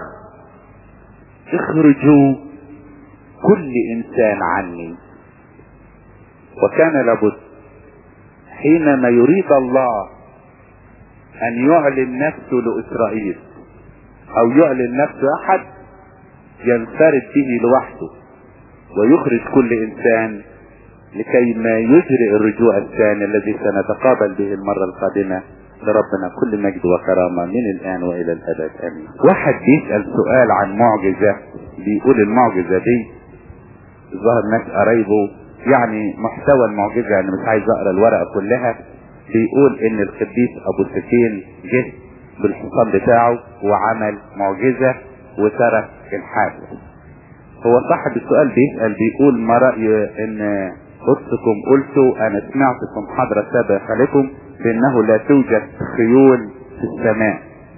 اخرجوا كل انسان عني وكان لابد حينما يريد الله ان يعلن نفسه لاسرائيل او يعلن نفسه احد ينفرد به لوحده ويخرج كل انسان لكي ما يجري الرجوع الثاني الذي سنتقابل به المرة القادمة لربنا كل مجد وكرامة من الآن وإلى الأبد آمين. واحد بيسأل سؤال عن معجزة بيقول المعجزة دي ظهر ناس قرايبه يعني محتوى المعجزة يعني مش عايز اقرا الورقة كلها بيقول ان القديس ابو سفين جه بالحصان بتاعه وعمل معجزة وترك الحادث هو صاحب السؤال بيسأل بيقول ما رأي ان قدسكم قلتوا انا سمعت في محاضرة سابقة لكم بانه لا توجد خيول في السماء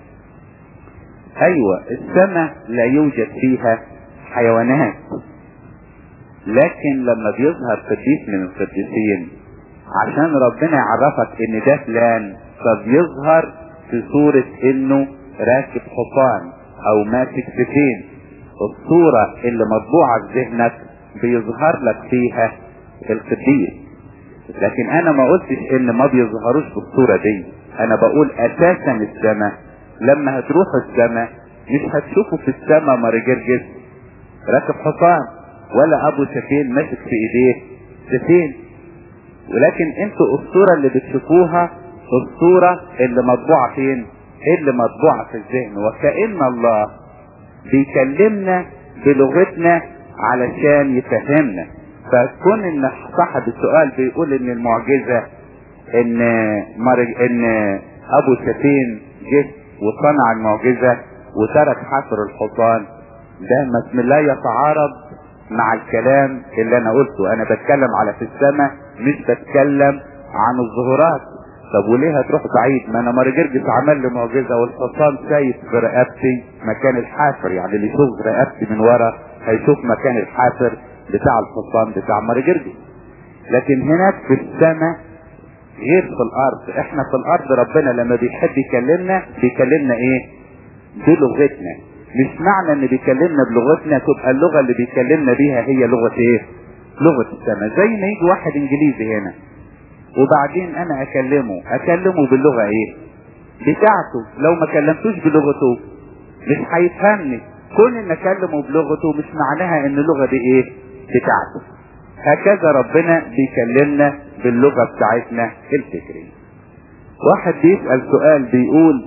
ايوه السماء لا يوجد فيها حيوانات لكن لما بيظهر قديس من القديسين عشان ربنا يعرفك ان ده فلان فبيظهر في صورة انه راكب حصان او ماسك سفين الصورة اللي مطبوعة في ذهنك بيظهر لك فيها القديس لكن انا ما قلتش ان ما بيظهروش بالصورة دي انا بقول اساسا السماء لما هتروحوا السماء مش هتشوفوا في السماء مرجرجس راكب حصان ولا ابو سفين ماسك في ايديه سفين ولكن انتوا الصورة اللي بتشوفوها الصورة اللي مطبوعة فين اللي مطبوعة في الذهن وكأن الله بيكلمنا بلغتنا علشان يفهمنا فكون ان صاحب السؤال بيقول ان المعجزة ان مرج ان ابو سفين جه وصنع المعجزة وترك حفر الحصان ده لا يتعارض مع الكلام اللي انا قلته انا بتكلم على في السماء مش بتكلم عن الظهورات طب وليه هتروح بعيد ما انا مرجرجس عمل لي معجزه والحصان سايب في رقبتي مكان الحافر يعني اللي يشوف رقبتي من ورا هيشوف مكان الحافر بتاع الحصان بتاع مرجرجس لكن هناك في السماء غير في الارض احنا في الارض ربنا لما بيحب يكلمنا بيكلمنا ايه بلغتنا مش معنى ان بيكلمنا بلغتنا تبقى اللغه اللي بيكلمنا بيها هي لغه ايه لغه السماء زي ما يجي واحد انجليزي هنا وبعدين انا اكلمه اكلمه باللغة ايه بتاعته لو ما كلمتوش بلغته مش هيفهمني كون ان اكلمه بلغته مش معناها ان اللغة دي ايه بتاعته هكذا ربنا بيكلمنا باللغة بتاعتنا الفكرية واحد بيسأل سؤال بيقول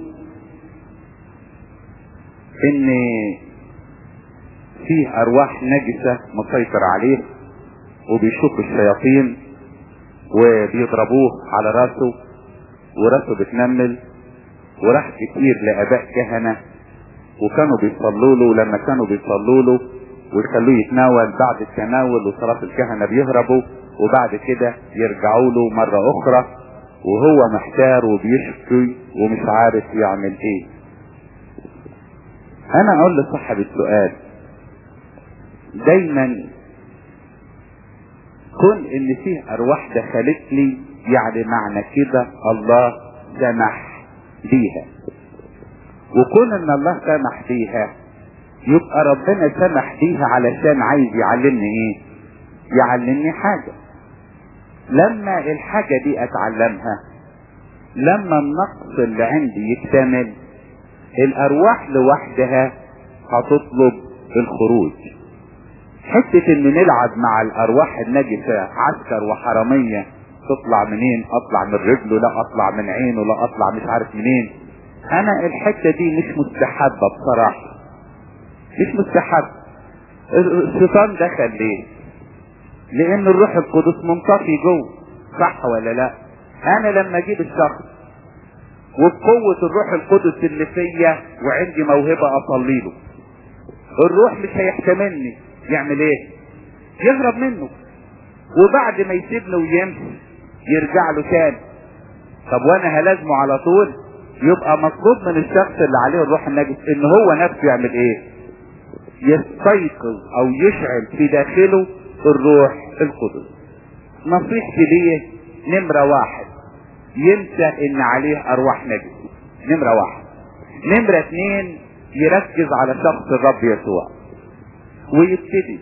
ان فيه ارواح نجسة مسيطر عليه وبيشوف الشياطين وبيضربوه على راسه وراسه بتنمل وراح كتير لاباء كهنه وكانوا بيصلوا له ولما كانوا بيصلوا له ويخلوه يتناول بعد التناول وصلاة الكهنة بيهربوا وبعد كده يرجعوا له مرة أخرى وهو محتار وبيشكي ومش عارف يعمل ايه انا اقول لصاحب السؤال دايما كون ان فيه ارواح دخلت لي يعني معنى كده الله سمح بيها وكون ان الله سمح بيها يبقى ربنا سمح بيها علشان عايز يعلمني ايه يعلمني حاجة لما الحاجة دي اتعلمها لما النقص اللي عندي يكتمل الارواح لوحدها هتطلب الخروج حتة ان نلعب مع الارواح النجسة عسكر وحرامية تطلع منين اطلع من رجله لا اطلع من عينه لا اطلع مش عارف منين انا الحتة دي مش مستحبة بصراحة مش مستحب الشيطان دخل ليه لان الروح القدس منطفي جوه صح ولا لا انا لما اجيب الشخص وبقوة الروح القدس اللي فيا وعندي موهبة اصلي له الروح مش هيحتملني يعمل ايه يهرب منه وبعد ما يسيبني ويمشي يرجع له تاني طب وانا هلازمه على طول يبقى مطلوب من الشخص اللي عليه الروح النجس ان هو نفسه يعمل ايه يستيقظ او يشعل في داخله الروح القدس نصيحتي ليه نمرة واحد ينسى ان عليه ارواح نجس نمرة واحد نمرة اتنين يركز على شخص الرب يسوع ويبتدي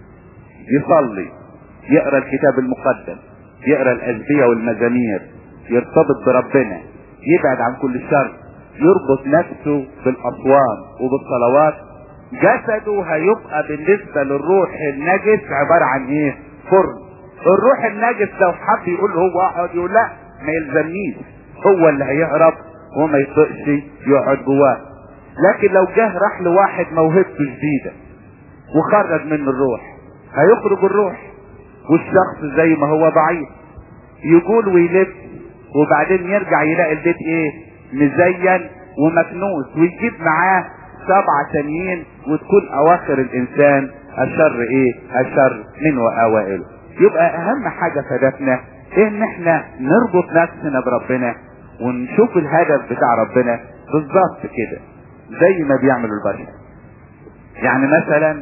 يصلي يقرا الكتاب المقدس يقرا الازبية والمزامير يرتبط بربنا يبعد عن كل شر يربط نفسه بالاصوام وبالصلوات جسده هيبقى بالنسبة للروح النجس عبارة عن ايه فرن الروح النجس لو حب يقول هو اقعد يقول لا ما يلزمنيش هو اللي هيهرب وما يطقش يقعد جواه لكن لو جه راح لواحد موهبته جديدة وخرج منه الروح هيخرج الروح والشخص زي ما هو ضعيف يقول ويلف وبعدين يرجع يلاقي البيت ايه مزين ومكنوس ويجيب معاه سبعة تانيين وتكون اواخر الانسان الشر ايه الشر من واوائله يبقى اهم حاجة في هدفنا ان احنا نربط نفسنا بربنا ونشوف الهدف بتاع ربنا بالظبط كده زي ما بيعمل البشر يعني مثلا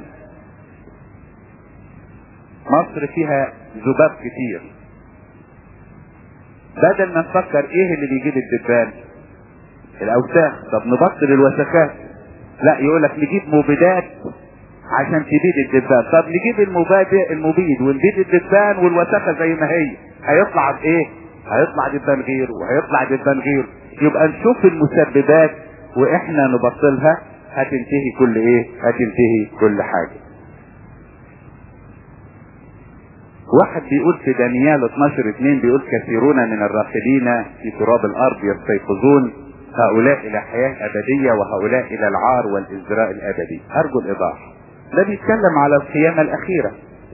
مصر فيها ذباب كتير بدل ما نفكر ايه اللي بيجيب الدبان الاوساخ طب نبطل الوسخات لا يقول لك نجيب مبيدات عشان تبيد الدبان طب نجيب المبيد المبيد ونبيد الدبان والوسخه زي ما هي هيطلع بايه هيطلع دبان غيره وهيطلع دبان غيره يبقى نشوف المسببات واحنا نبطلها هتنتهي كل ايه هتنتهي كل حاجه واحد بيقول في دانيال 12 2 بيقول كثيرون من الراقدين في تراب الارض يستيقظون هؤلاء الى حياة ابدية وهؤلاء الى العار والازراء الابدي ارجو الايضاح ده بيتكلم على القيامة الاخيرة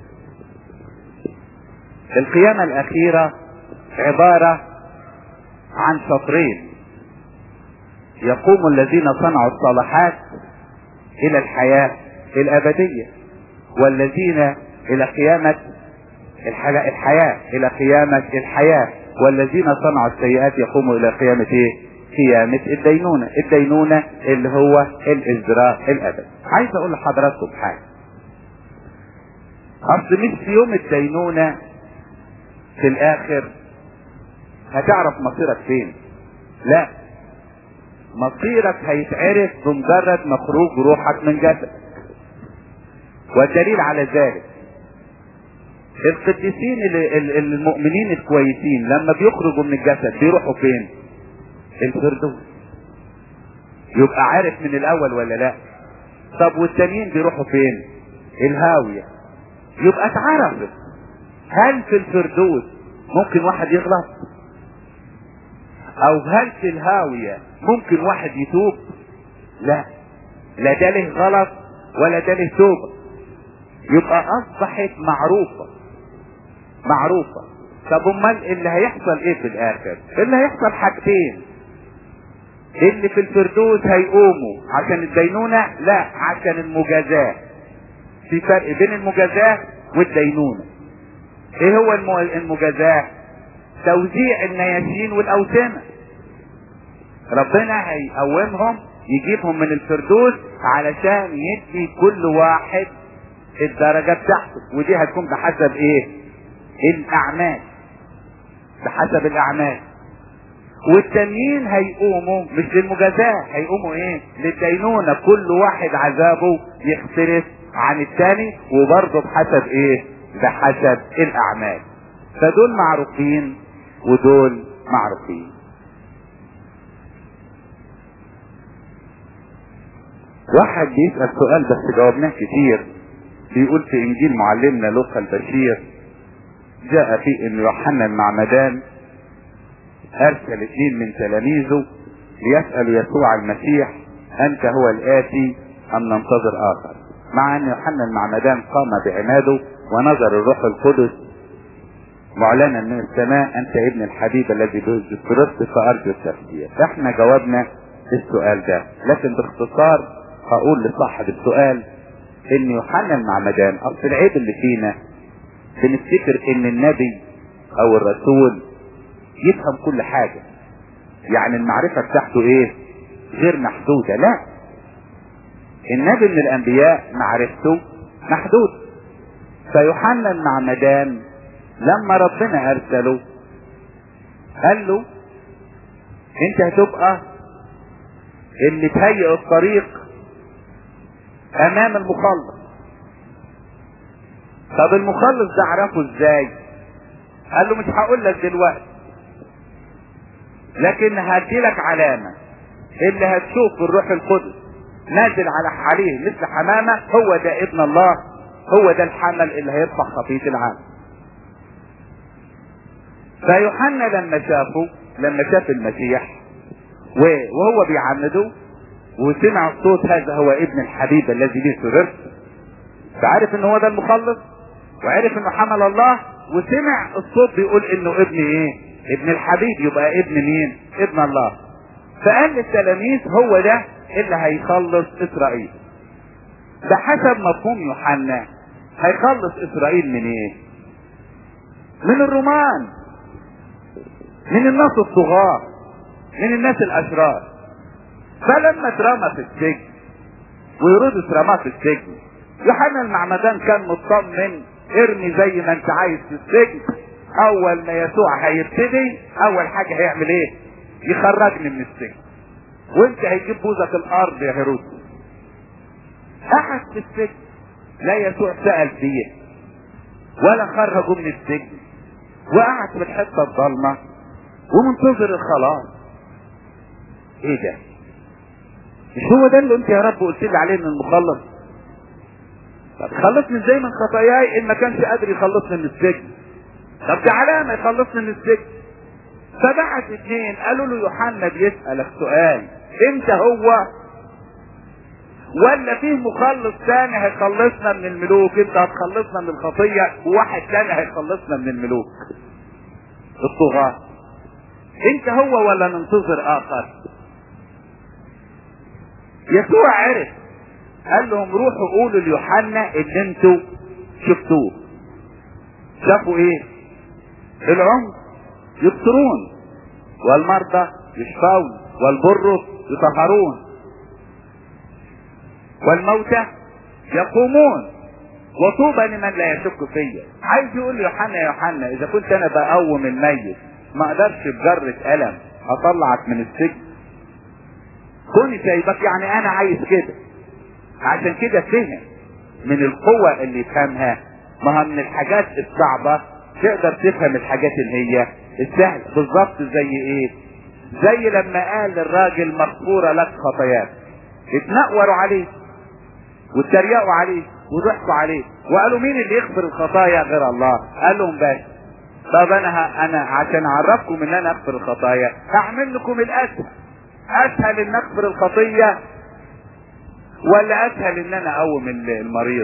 القيامة الاخيرة عبارة عن شطرين يقوم الذين صنعوا الصالحات الى الحياة الابدية والذين الى قيامة الحياة الى قيامة الحياة والذين صنعوا السيئات يقوموا الى قيامة ايه قيامة الدينونة الدينونة اللي هو الازراء الابد عايز اقول لحضراتكم حاجة اصل مش في يوم الدينونة في الاخر هتعرف مصيرك فين لا مصيرك هيتعرف بمجرد ما خروج روحك من جسد والدليل على ذلك القديسين المؤمنين الكويسين لما بيخرجوا من الجسد بيروحوا فين الفردوس يبقى عارف من الاول ولا لا طب والتانيين بيروحوا فين الهاوية يبقى اتعرفت هل في الفردوس ممكن واحد يغلط او هل في الهاوية ممكن واحد يتوب لا لا ده له غلط ولا ده له توبة يبقى اصبحت معروفة معروفة طب امال اللي هيحصل ايه في الاخر اللي هيحصل حاجتين اللي في الفردوس هيقوموا عشان الدينونة لا عشان المجازاة في فرق بين المجازاة والدينونة ايه هو المجازاة توزيع النياشين والاوسمة ربنا هيقومهم يجيبهم من الفردوس علشان يدي كل واحد الدرجة بتاعته ودي هتكون بحسب ايه الاعمال بحسب الاعمال والتانيين هيقوموا مش للمجازاة هيقوموا ايه للدينونة كل واحد عذابه يختلف عن التاني وبرضه بحسب ايه بحسب الاعمال فدول معروفين ودول معروفين واحد بيسأل سؤال بس جاوبناه كتير بيقول في انجيل معلمنا لوقا البشير جاء فيه ان يوحنا المعمدان ارسل اثنين من تلاميذه ليسألوا يسوع المسيح انت هو الاتي ام ننتظر اخر مع ان يوحنا المعمدان قام بعماده ونظر الروح القدس معلنا من السماء انت ابن الحبيب الذي ذكرت فارجو التفسير احنا جاوبنا السؤال ده لكن باختصار هقول لصاحب السؤال ان يوحنا المعمدان اصل العيب اللي فينا بنفتكر ان النبي او الرسول يفهم كل حاجة يعني المعرفة بتاعته ايه غير محدودة لا النبي من الانبياء معرفته محدود فيوحنا المعمدان لما ربنا ارسله قال له انت هتبقى اللي تهيئ الطريق امام المخلص طب المخلص ده اعرفه ازاي قال له مش هقول لك دلوقتي لكن هدي لك علامة اللي هتشوف الروح القدس نازل على عليه مثل حمامة هو ده ابن الله هو ده الحمل اللي هيرفع خطية العالم فيوحنا لما شافه لما شاف المسيح وهو بيعمده وسمع الصوت هذا هو ابن الحبيب الذي به سررت فعارف ان هو ده المخلص وعرف انه حمل الله وسمع الصوت بيقول انه ابن ايه ابن الحبيب يبقى ابن مين ابن الله فقال للتلاميذ هو ده اللي هيخلص اسرائيل بحسب مفهوم يوحنا هيخلص اسرائيل من ايه من الرومان من الناس الصغار من الناس الاشرار فلما اترمى في السجن ويرود اترمى في السجن يوحنا المعمدان كان مطمن ارمي زي ما انت عايز في السجن اول ما يسوع هيبتدي اول حاجه هيعمل ايه يخرجني من السجن وانت هيجيب بوزك الارض يا هيرودس قعد في السجن لا يسوع سأل فيه ولا خرجوا من السجن وقعد في الحته الضلمه ومنتظر الخلاص ايه ده مش هو ده اللي انت يا رب قلت لي عليه من المخلص طب خلصني ازاي من خطاياي ان ما كانش قادر يخلصني من السجن طب ده علامه يخلصني من السجن فبعت اتنين قالوا له يوحنا بيسألك سؤال انت هو ولا فيه مخلص تاني هيخلصنا من الملوك انت هتخلصنا من الخطية وواحد تاني هيخلصنا من الملوك الطغاة انت هو ولا ننتظر اخر يسوع عرف قال لهم روحوا قولوا ليوحنا اللي انتوا شفتوه شافوا ايه العمر يبصرون والمرضى يشفون والبر يطهرون والموتى يقومون وطوبى لمن لا يشك فيا عايز يقول لي يوحنا يا يوحنا اذا كنت انا بقوم الميت ما اقدرش بجرة قلم اطلعك من السجن كوني سايبك يعني انا عايز كده عشان كده فهم من القوة اللي يفهمها ما هو من الحاجات الصعبة تقدر تفهم الحاجات اللي هي السهلة بالظبط زي ايه زي لما قال للراجل مغفورة لك خطاياك اتنقوروا عليه واتريقوا عليه وضحكوا عليه وقالوا مين اللي يغفر الخطايا غير الله قال لهم بس طب انا ه... انا عشان اعرفكم ان انا اغفر الخطايا هعمل لكم الاسهل اسهل ان اغفر الخطيه ولا اسهل ان انا اقوم المريض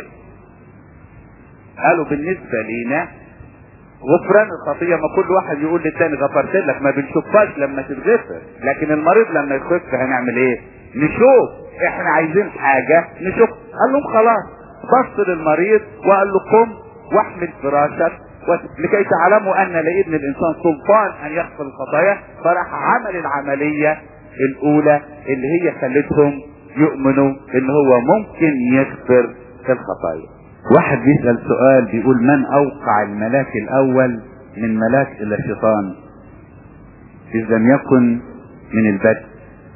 قالوا بالنسبه لينا غفران الخطية ما كل واحد يقول للتاني غفرت لك ما بنشوفهاش لما تتغفر لكن المريض لما يخف هنعمل ايه نشوف احنا عايزين حاجة نشوف قال لهم خلاص بص للمريض وقال له قم واحمل فراشك لكي تعلموا ان لابن الانسان سلطان ان يغفر الخطايا فراح عمل العملية الاولى اللي هي خلتهم يؤمنوا ان هو ممكن يغفر الخطايا واحد بيسأل سؤال بيقول من اوقع الملاك الاول من ملاك الى شيطان اذ لم يكن من البدء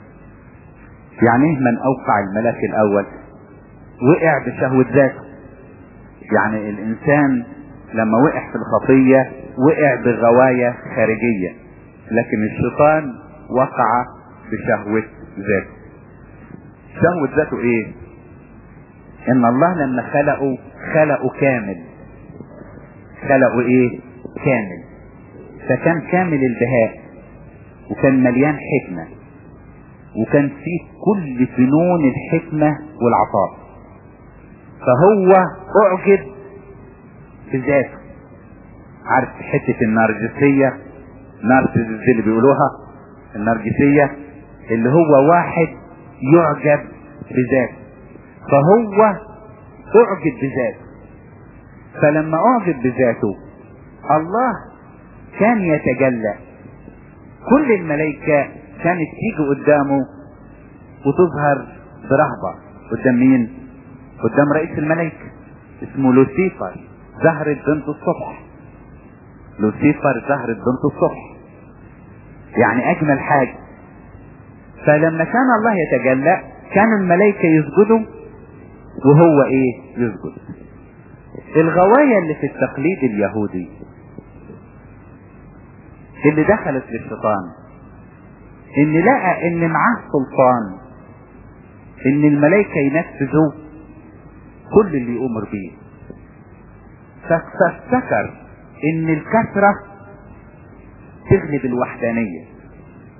يعني ايه من اوقع الملاك الاول وقع بشهوة ذاته يعني الانسان لما وقع في الخطية وقع بغواية خارجية لكن الشيطان وقع بشهوة ذاته شهوة ذاته ايه ان الله لما خلقه خلقه كامل خلقه ايه كامل فكان كامل البهاء وكان مليان حكمة وكان فيه كل فنون الحكمة والعطاء فهو اعجب بذاته عارف حتة النرجسية نارسيس اللي بيقولوها النرجسية اللي هو واحد يعجب بذاته فهو اعجب بذاته فلما اعجب بذاته الله كان يتجلى كل الملائكة كانت تيجي قدامه وتظهر برهبة قدام مين قدام رئيس الملائكة اسمه لوسيفر زهرة بنت الصبح لوسيفر زهرة بنت الصبح يعني اجمل حاجة فلما كان الله يتجلى كان الملائكة يسجدوا وهو ايه يسجد الغواية اللي في التقليد اليهودي اللي دخلت للشيطان ان لقى ان معاه سلطان ان الملائكة ينفذوا كل اللي يؤمر بيه فافتكر ان الكثرة تغلب الوحدانية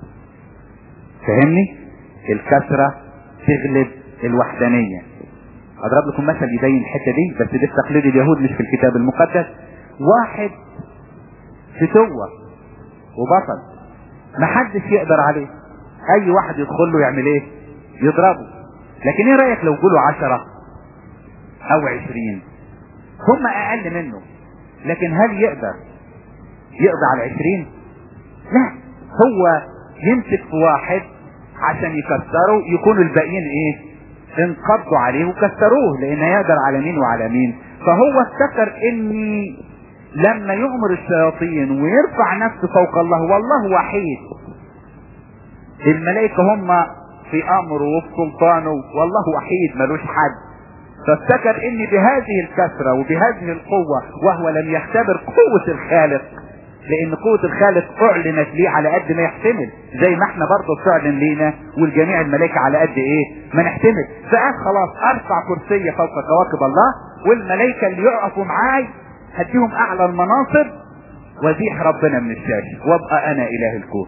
فهمني الكثرة تغلب الوحدانية اضرب لكم مثل يبين الحته دي بس ده في تقليد اليهود مش في الكتاب المقدس واحد فتوه وبطل محدش يقدر عليه اي واحد يدخل له يعمل ايه يضربه لكن ايه رايك لو جوله عشرة او عشرين هم اقل منه لكن هل يقدر يقضي على العشرين لا هو يمسك في واحد عشان يكسره يكونوا الباقيين ايه انقضوا عليه وكسروه لان يقدر على مين وعلى مين فهو افتكر اني لما يؤمر الشياطين ويرفع نفسه فوق الله والله وحيد الملائكة هم في امره وفي سلطانه والله وحيد ملوش حد فافتكر ان بهذه الكثرة وبهذه القوة وهو لم يختبر قوة الخالق لان قوة الخالق اعلنت ليه على قد ما يحتمل زي ما احنا برضه بتعلن لينا والجميع الملائكة على قد ايه ما نحتمل فقال خلاص ارفع كرسي فوق كواكب الله والملائكة اللي يقفوا معاي هديهم اعلى المناصب وازيح ربنا من الشاشة وابقى انا اله الكون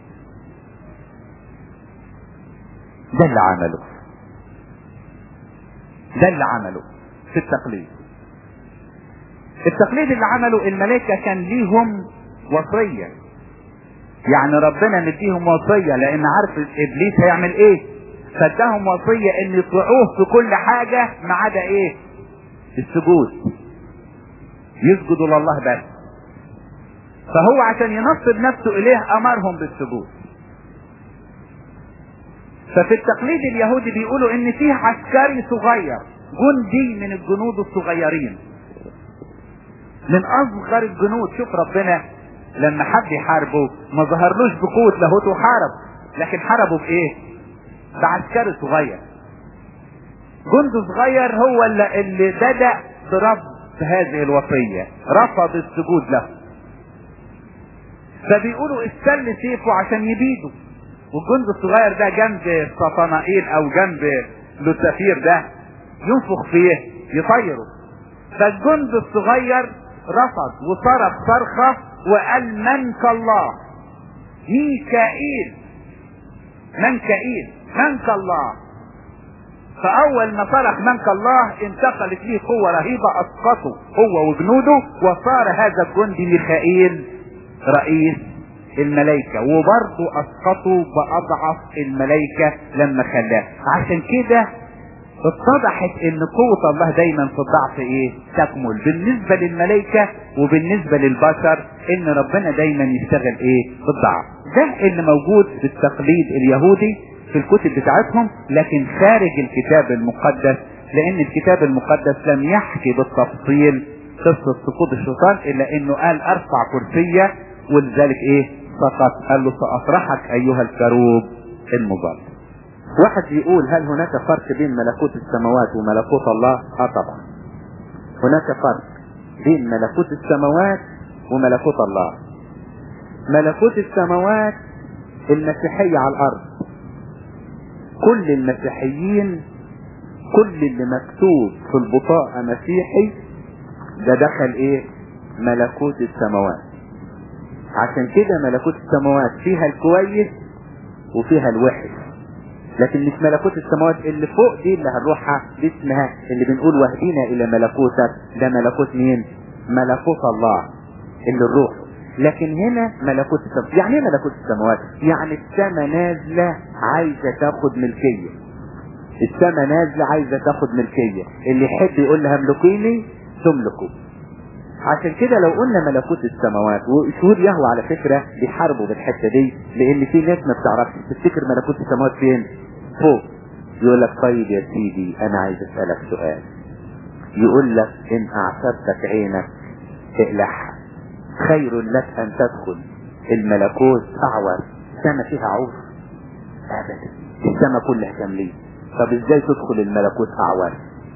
ده اللي عمله ده اللي عمله في التقليد التقليد اللي عمله الملائكة كان ليهم وصية يعني ربنا مديهم وصية لان عارف ابليس هيعمل ايه فاداهم وصية ان يطيعوه في كل حاجة ما عدا ايه السجود يسجدوا لله بس فهو عشان ينصب نفسه اليه امرهم بالسجود ففي التقليد اليهودي بيقولوا ان فيه عسكري صغير جندي من الجنود الصغيرين من اصغر الجنود شوف ربنا لما حب يحاربه ما ظهرلوش بقوة لاهوت وحارب لكن حاربه بايه بعسكري صغير جند صغير هو اللي, اللي بدأ برفض هذه الوصية رفض السجود له فبيقولوا استل سيفه عشان يبيده والجند الصغير ده جنب صفنائيل او جنب لوتافير ده ينفخ فيه يطيره فالجند الصغير رفض وصرخ صرخة وقال من كالله ميكائيل من كائيل من كالله فاول ما صرخ من كالله انتقلت ليه قوة رهيبة اسقطه هو وجنوده وصار هذا الجندي ميخائيل رئيس الملائكة وبرضه اسقطوا باضعف الملائكة لما خلاه عشان كده اتضحت ان قوة الله دايما في الضعف ايه تكمل بالنسبة للملائكة وبالنسبة للبشر ان ربنا دايما يشتغل ايه في الضعف ده اللي موجود في التقليد اليهودي في الكتب بتاعتهم لكن خارج الكتاب المقدس لان الكتاب المقدس لم يحكي بالتفصيل قصة سقوط الشيطان الا انه قال ارفع كرسية ولذلك ايه فقط قال له سأطرحك ايها الكروب المضل واحد يقول هل هناك فرق بين ملكوت السماوات وملكوت الله اه طبعا هناك فرق بين ملكوت السماوات وملكوت الله ملكوت السماوات المسيحية على الارض كل المسيحيين كل اللي مكتوب في البطاقة مسيحي ده دخل ايه ملكوت السماوات عشان كده ملكوت السماوات فيها الكويس وفيها الوحش لكن مش ملكوت السماوات اللي فوق دي اللي هنروحها دي اسمها اللي بنقول واهدينا الى ملكوتك ده ملكوت مين ملكوت الله اللي الروح لكن هنا ملكوت السماوات يعني ايه ملكوت السماوات يعني السماء نازلة عايزة تاخد ملكية السماء نازلة عايزة تاخد ملكية اللي يحب يقول لها املكيني تملكوا عشان كده لو قلنا ملكوت السماوات وشهود يهوى على فكرة بيحاربوا بالحتة دي لان في ناس ما بتعرفش تفتكر ملكوت السماوات فين فوق يقول لك طيب يا سيدي انا عايز اسألك سؤال يقول لك ان اعصبتك عينك اقلعها خير لك ان تدخل الملكوت اعور سما فيها عور ابدا السما كلها كاملين طب ازاي تدخل الملكوت اعور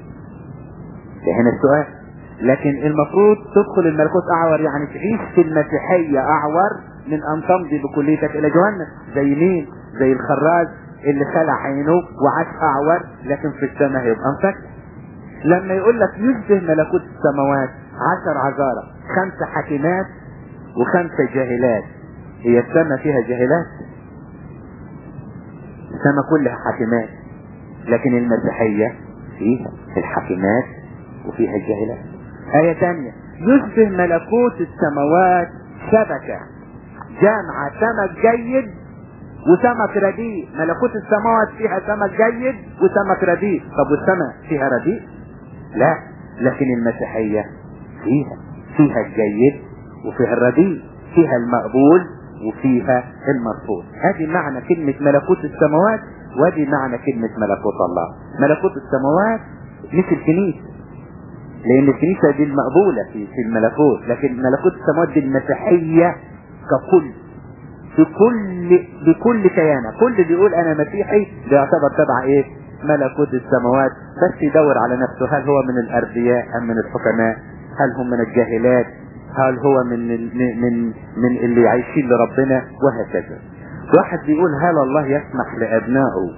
ده هنا السؤال لكن المفروض تدخل الملكوت اعور يعني تعيش في المسيحية اعور من ان تمضي بكليتك الى جهنم زي مين زي الخراج اللي خلع عينه وعاش اعور لكن في السماء هيبقى انفك لما يقول لك يشبه ملكوت السماوات عشر عذارة خمسة حكيمات وخمسة جاهلات هي السماء فيها جاهلات السماء كلها حكيمات لكن المسيحية فيها الحاكمات وفيها الجاهلات آية تانية يشبه ملكوت السماوات شبكة جامعة سمك جيد وسمك رديء ملكوت السماوات فيها سمك جيد وسمك رديء طب والسماء فيها رديء لا لكن المسيحية فيها فيها الجيد وفيها الرديء فيها المقبول وفيها المرفوض هذه معنى كلمة ملكوت السماوات وادي معنى كلمة ملكوت الله ملكوت السماوات مش الكنيسة لان الكنيسة دي المقبولة في, في الملكوت لكن ملكوت السماوات دي المسيحية ككل في كل بكل كيانة كل اللي يقول انا مسيحي ده يعتبر تبع ايه ملكوت السماوات بس يدور على نفسه هل هو من الاربياء ام من الحكماء هل هم من الجاهلات هل هو من من من, من اللي عايشين لربنا وهكذا واحد بيقول هل الله يسمح لابنائه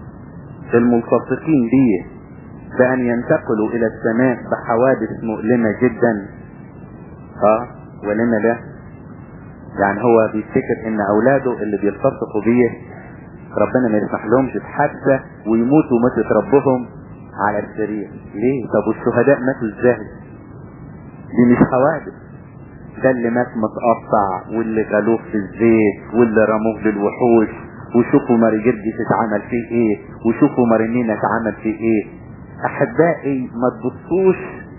الملتصقين به بان ينتقلوا الى السماء بحوادث مؤلمة جدا اه ولما لا يعني هو بيفتكر ان اولاده اللي بيلتصقوا بيه ربنا ما يسمح لهمش بحادثة ويموتوا موتة ربهم على السرير ليه طب والشهداء ماتوا ازاي دي مش حوادث ده اللي مات متقطع واللي غلوه في الزيت واللي رموه للوحوش وشوفوا ماري جرجس اتعمل فيه ايه وشوفوا مارينينا اتعمل فيه ايه احبائي ما تبصوش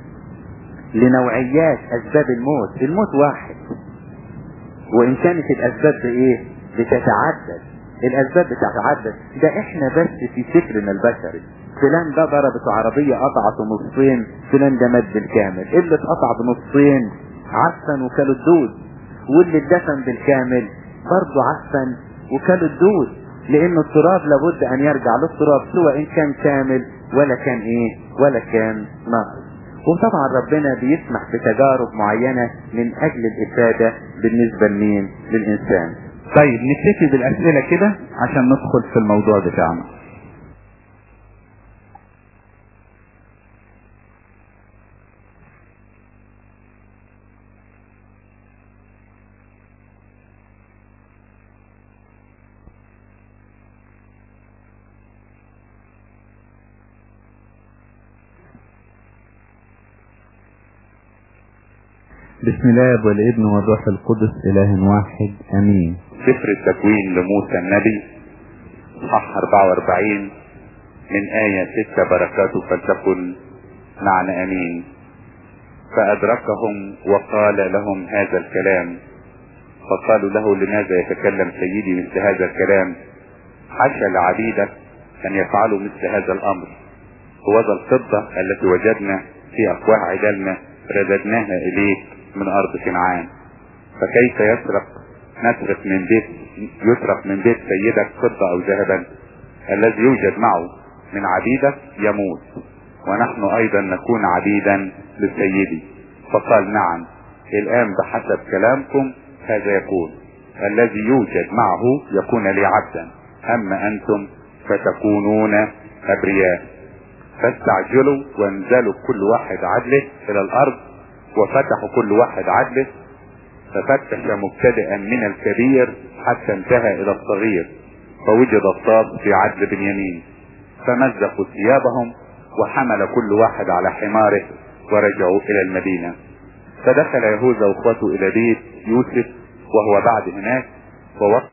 لنوعيات اسباب الموت الموت واحد وان كانت الاسباب بايه بتتعدد الاسباب بتتعدد ده احنا بس في فكرنا البشري فلان ده ضربته عربية قطعته نصين فلان ده مات بالكامل اللي اتقطع بنصين عفن وكلوا الدود واللي اتدفن بالكامل برضه عفن وكلوا الدود لان التراب لابد ان يرجع للتراب سواء ان كان كامل ولا كان ايه ولا كان ناقص وطبعا ربنا بيسمح بتجارب معينة من اجل الافادة بالنسبة لمين للانسان طيب نكتفي بالاسئلة كده عشان ندخل في الموضوع بتاعنا بسم الله والابن والروح القدس اله واحد امين سفر التكوين لموسى النبي صح 44 من آية 6 بركاته فلتكن معنا أمين فأدركهم وقال لهم هذا الكلام فقالوا له لماذا يتكلم سيدي مثل هذا الكلام حشى لعبيدك أن يفعلوا مثل هذا الأمر وذا الفضة التي وجدنا في أفواه عجلنا رددناها إليك من أرض كنعان فكيف يسرق نسرق من بيت يسرق من بيت سيدك فضة أو ذهبا الذي يوجد معه من عبيدك يموت ونحن أيضا نكون عبيدا لسيدي فقال نعم الآن بحسب كلامكم هذا يكون الذي يوجد معه يكون لي عبدا أما أنتم فتكونون أبرياء فاستعجلوا وانزلوا كل واحد عدله إلى الأرض وفتحوا كل واحد عدله ففتش مبتدئا من الكبير حتى انتهى الى الصغير فوجد الصاد في عدل بنيامين فمزقوا ثيابهم وحمل كل واحد على حماره ورجعوا الى المدينة فدخل يهوذا واخوته الى بيت يوسف وهو بعد هناك ووقف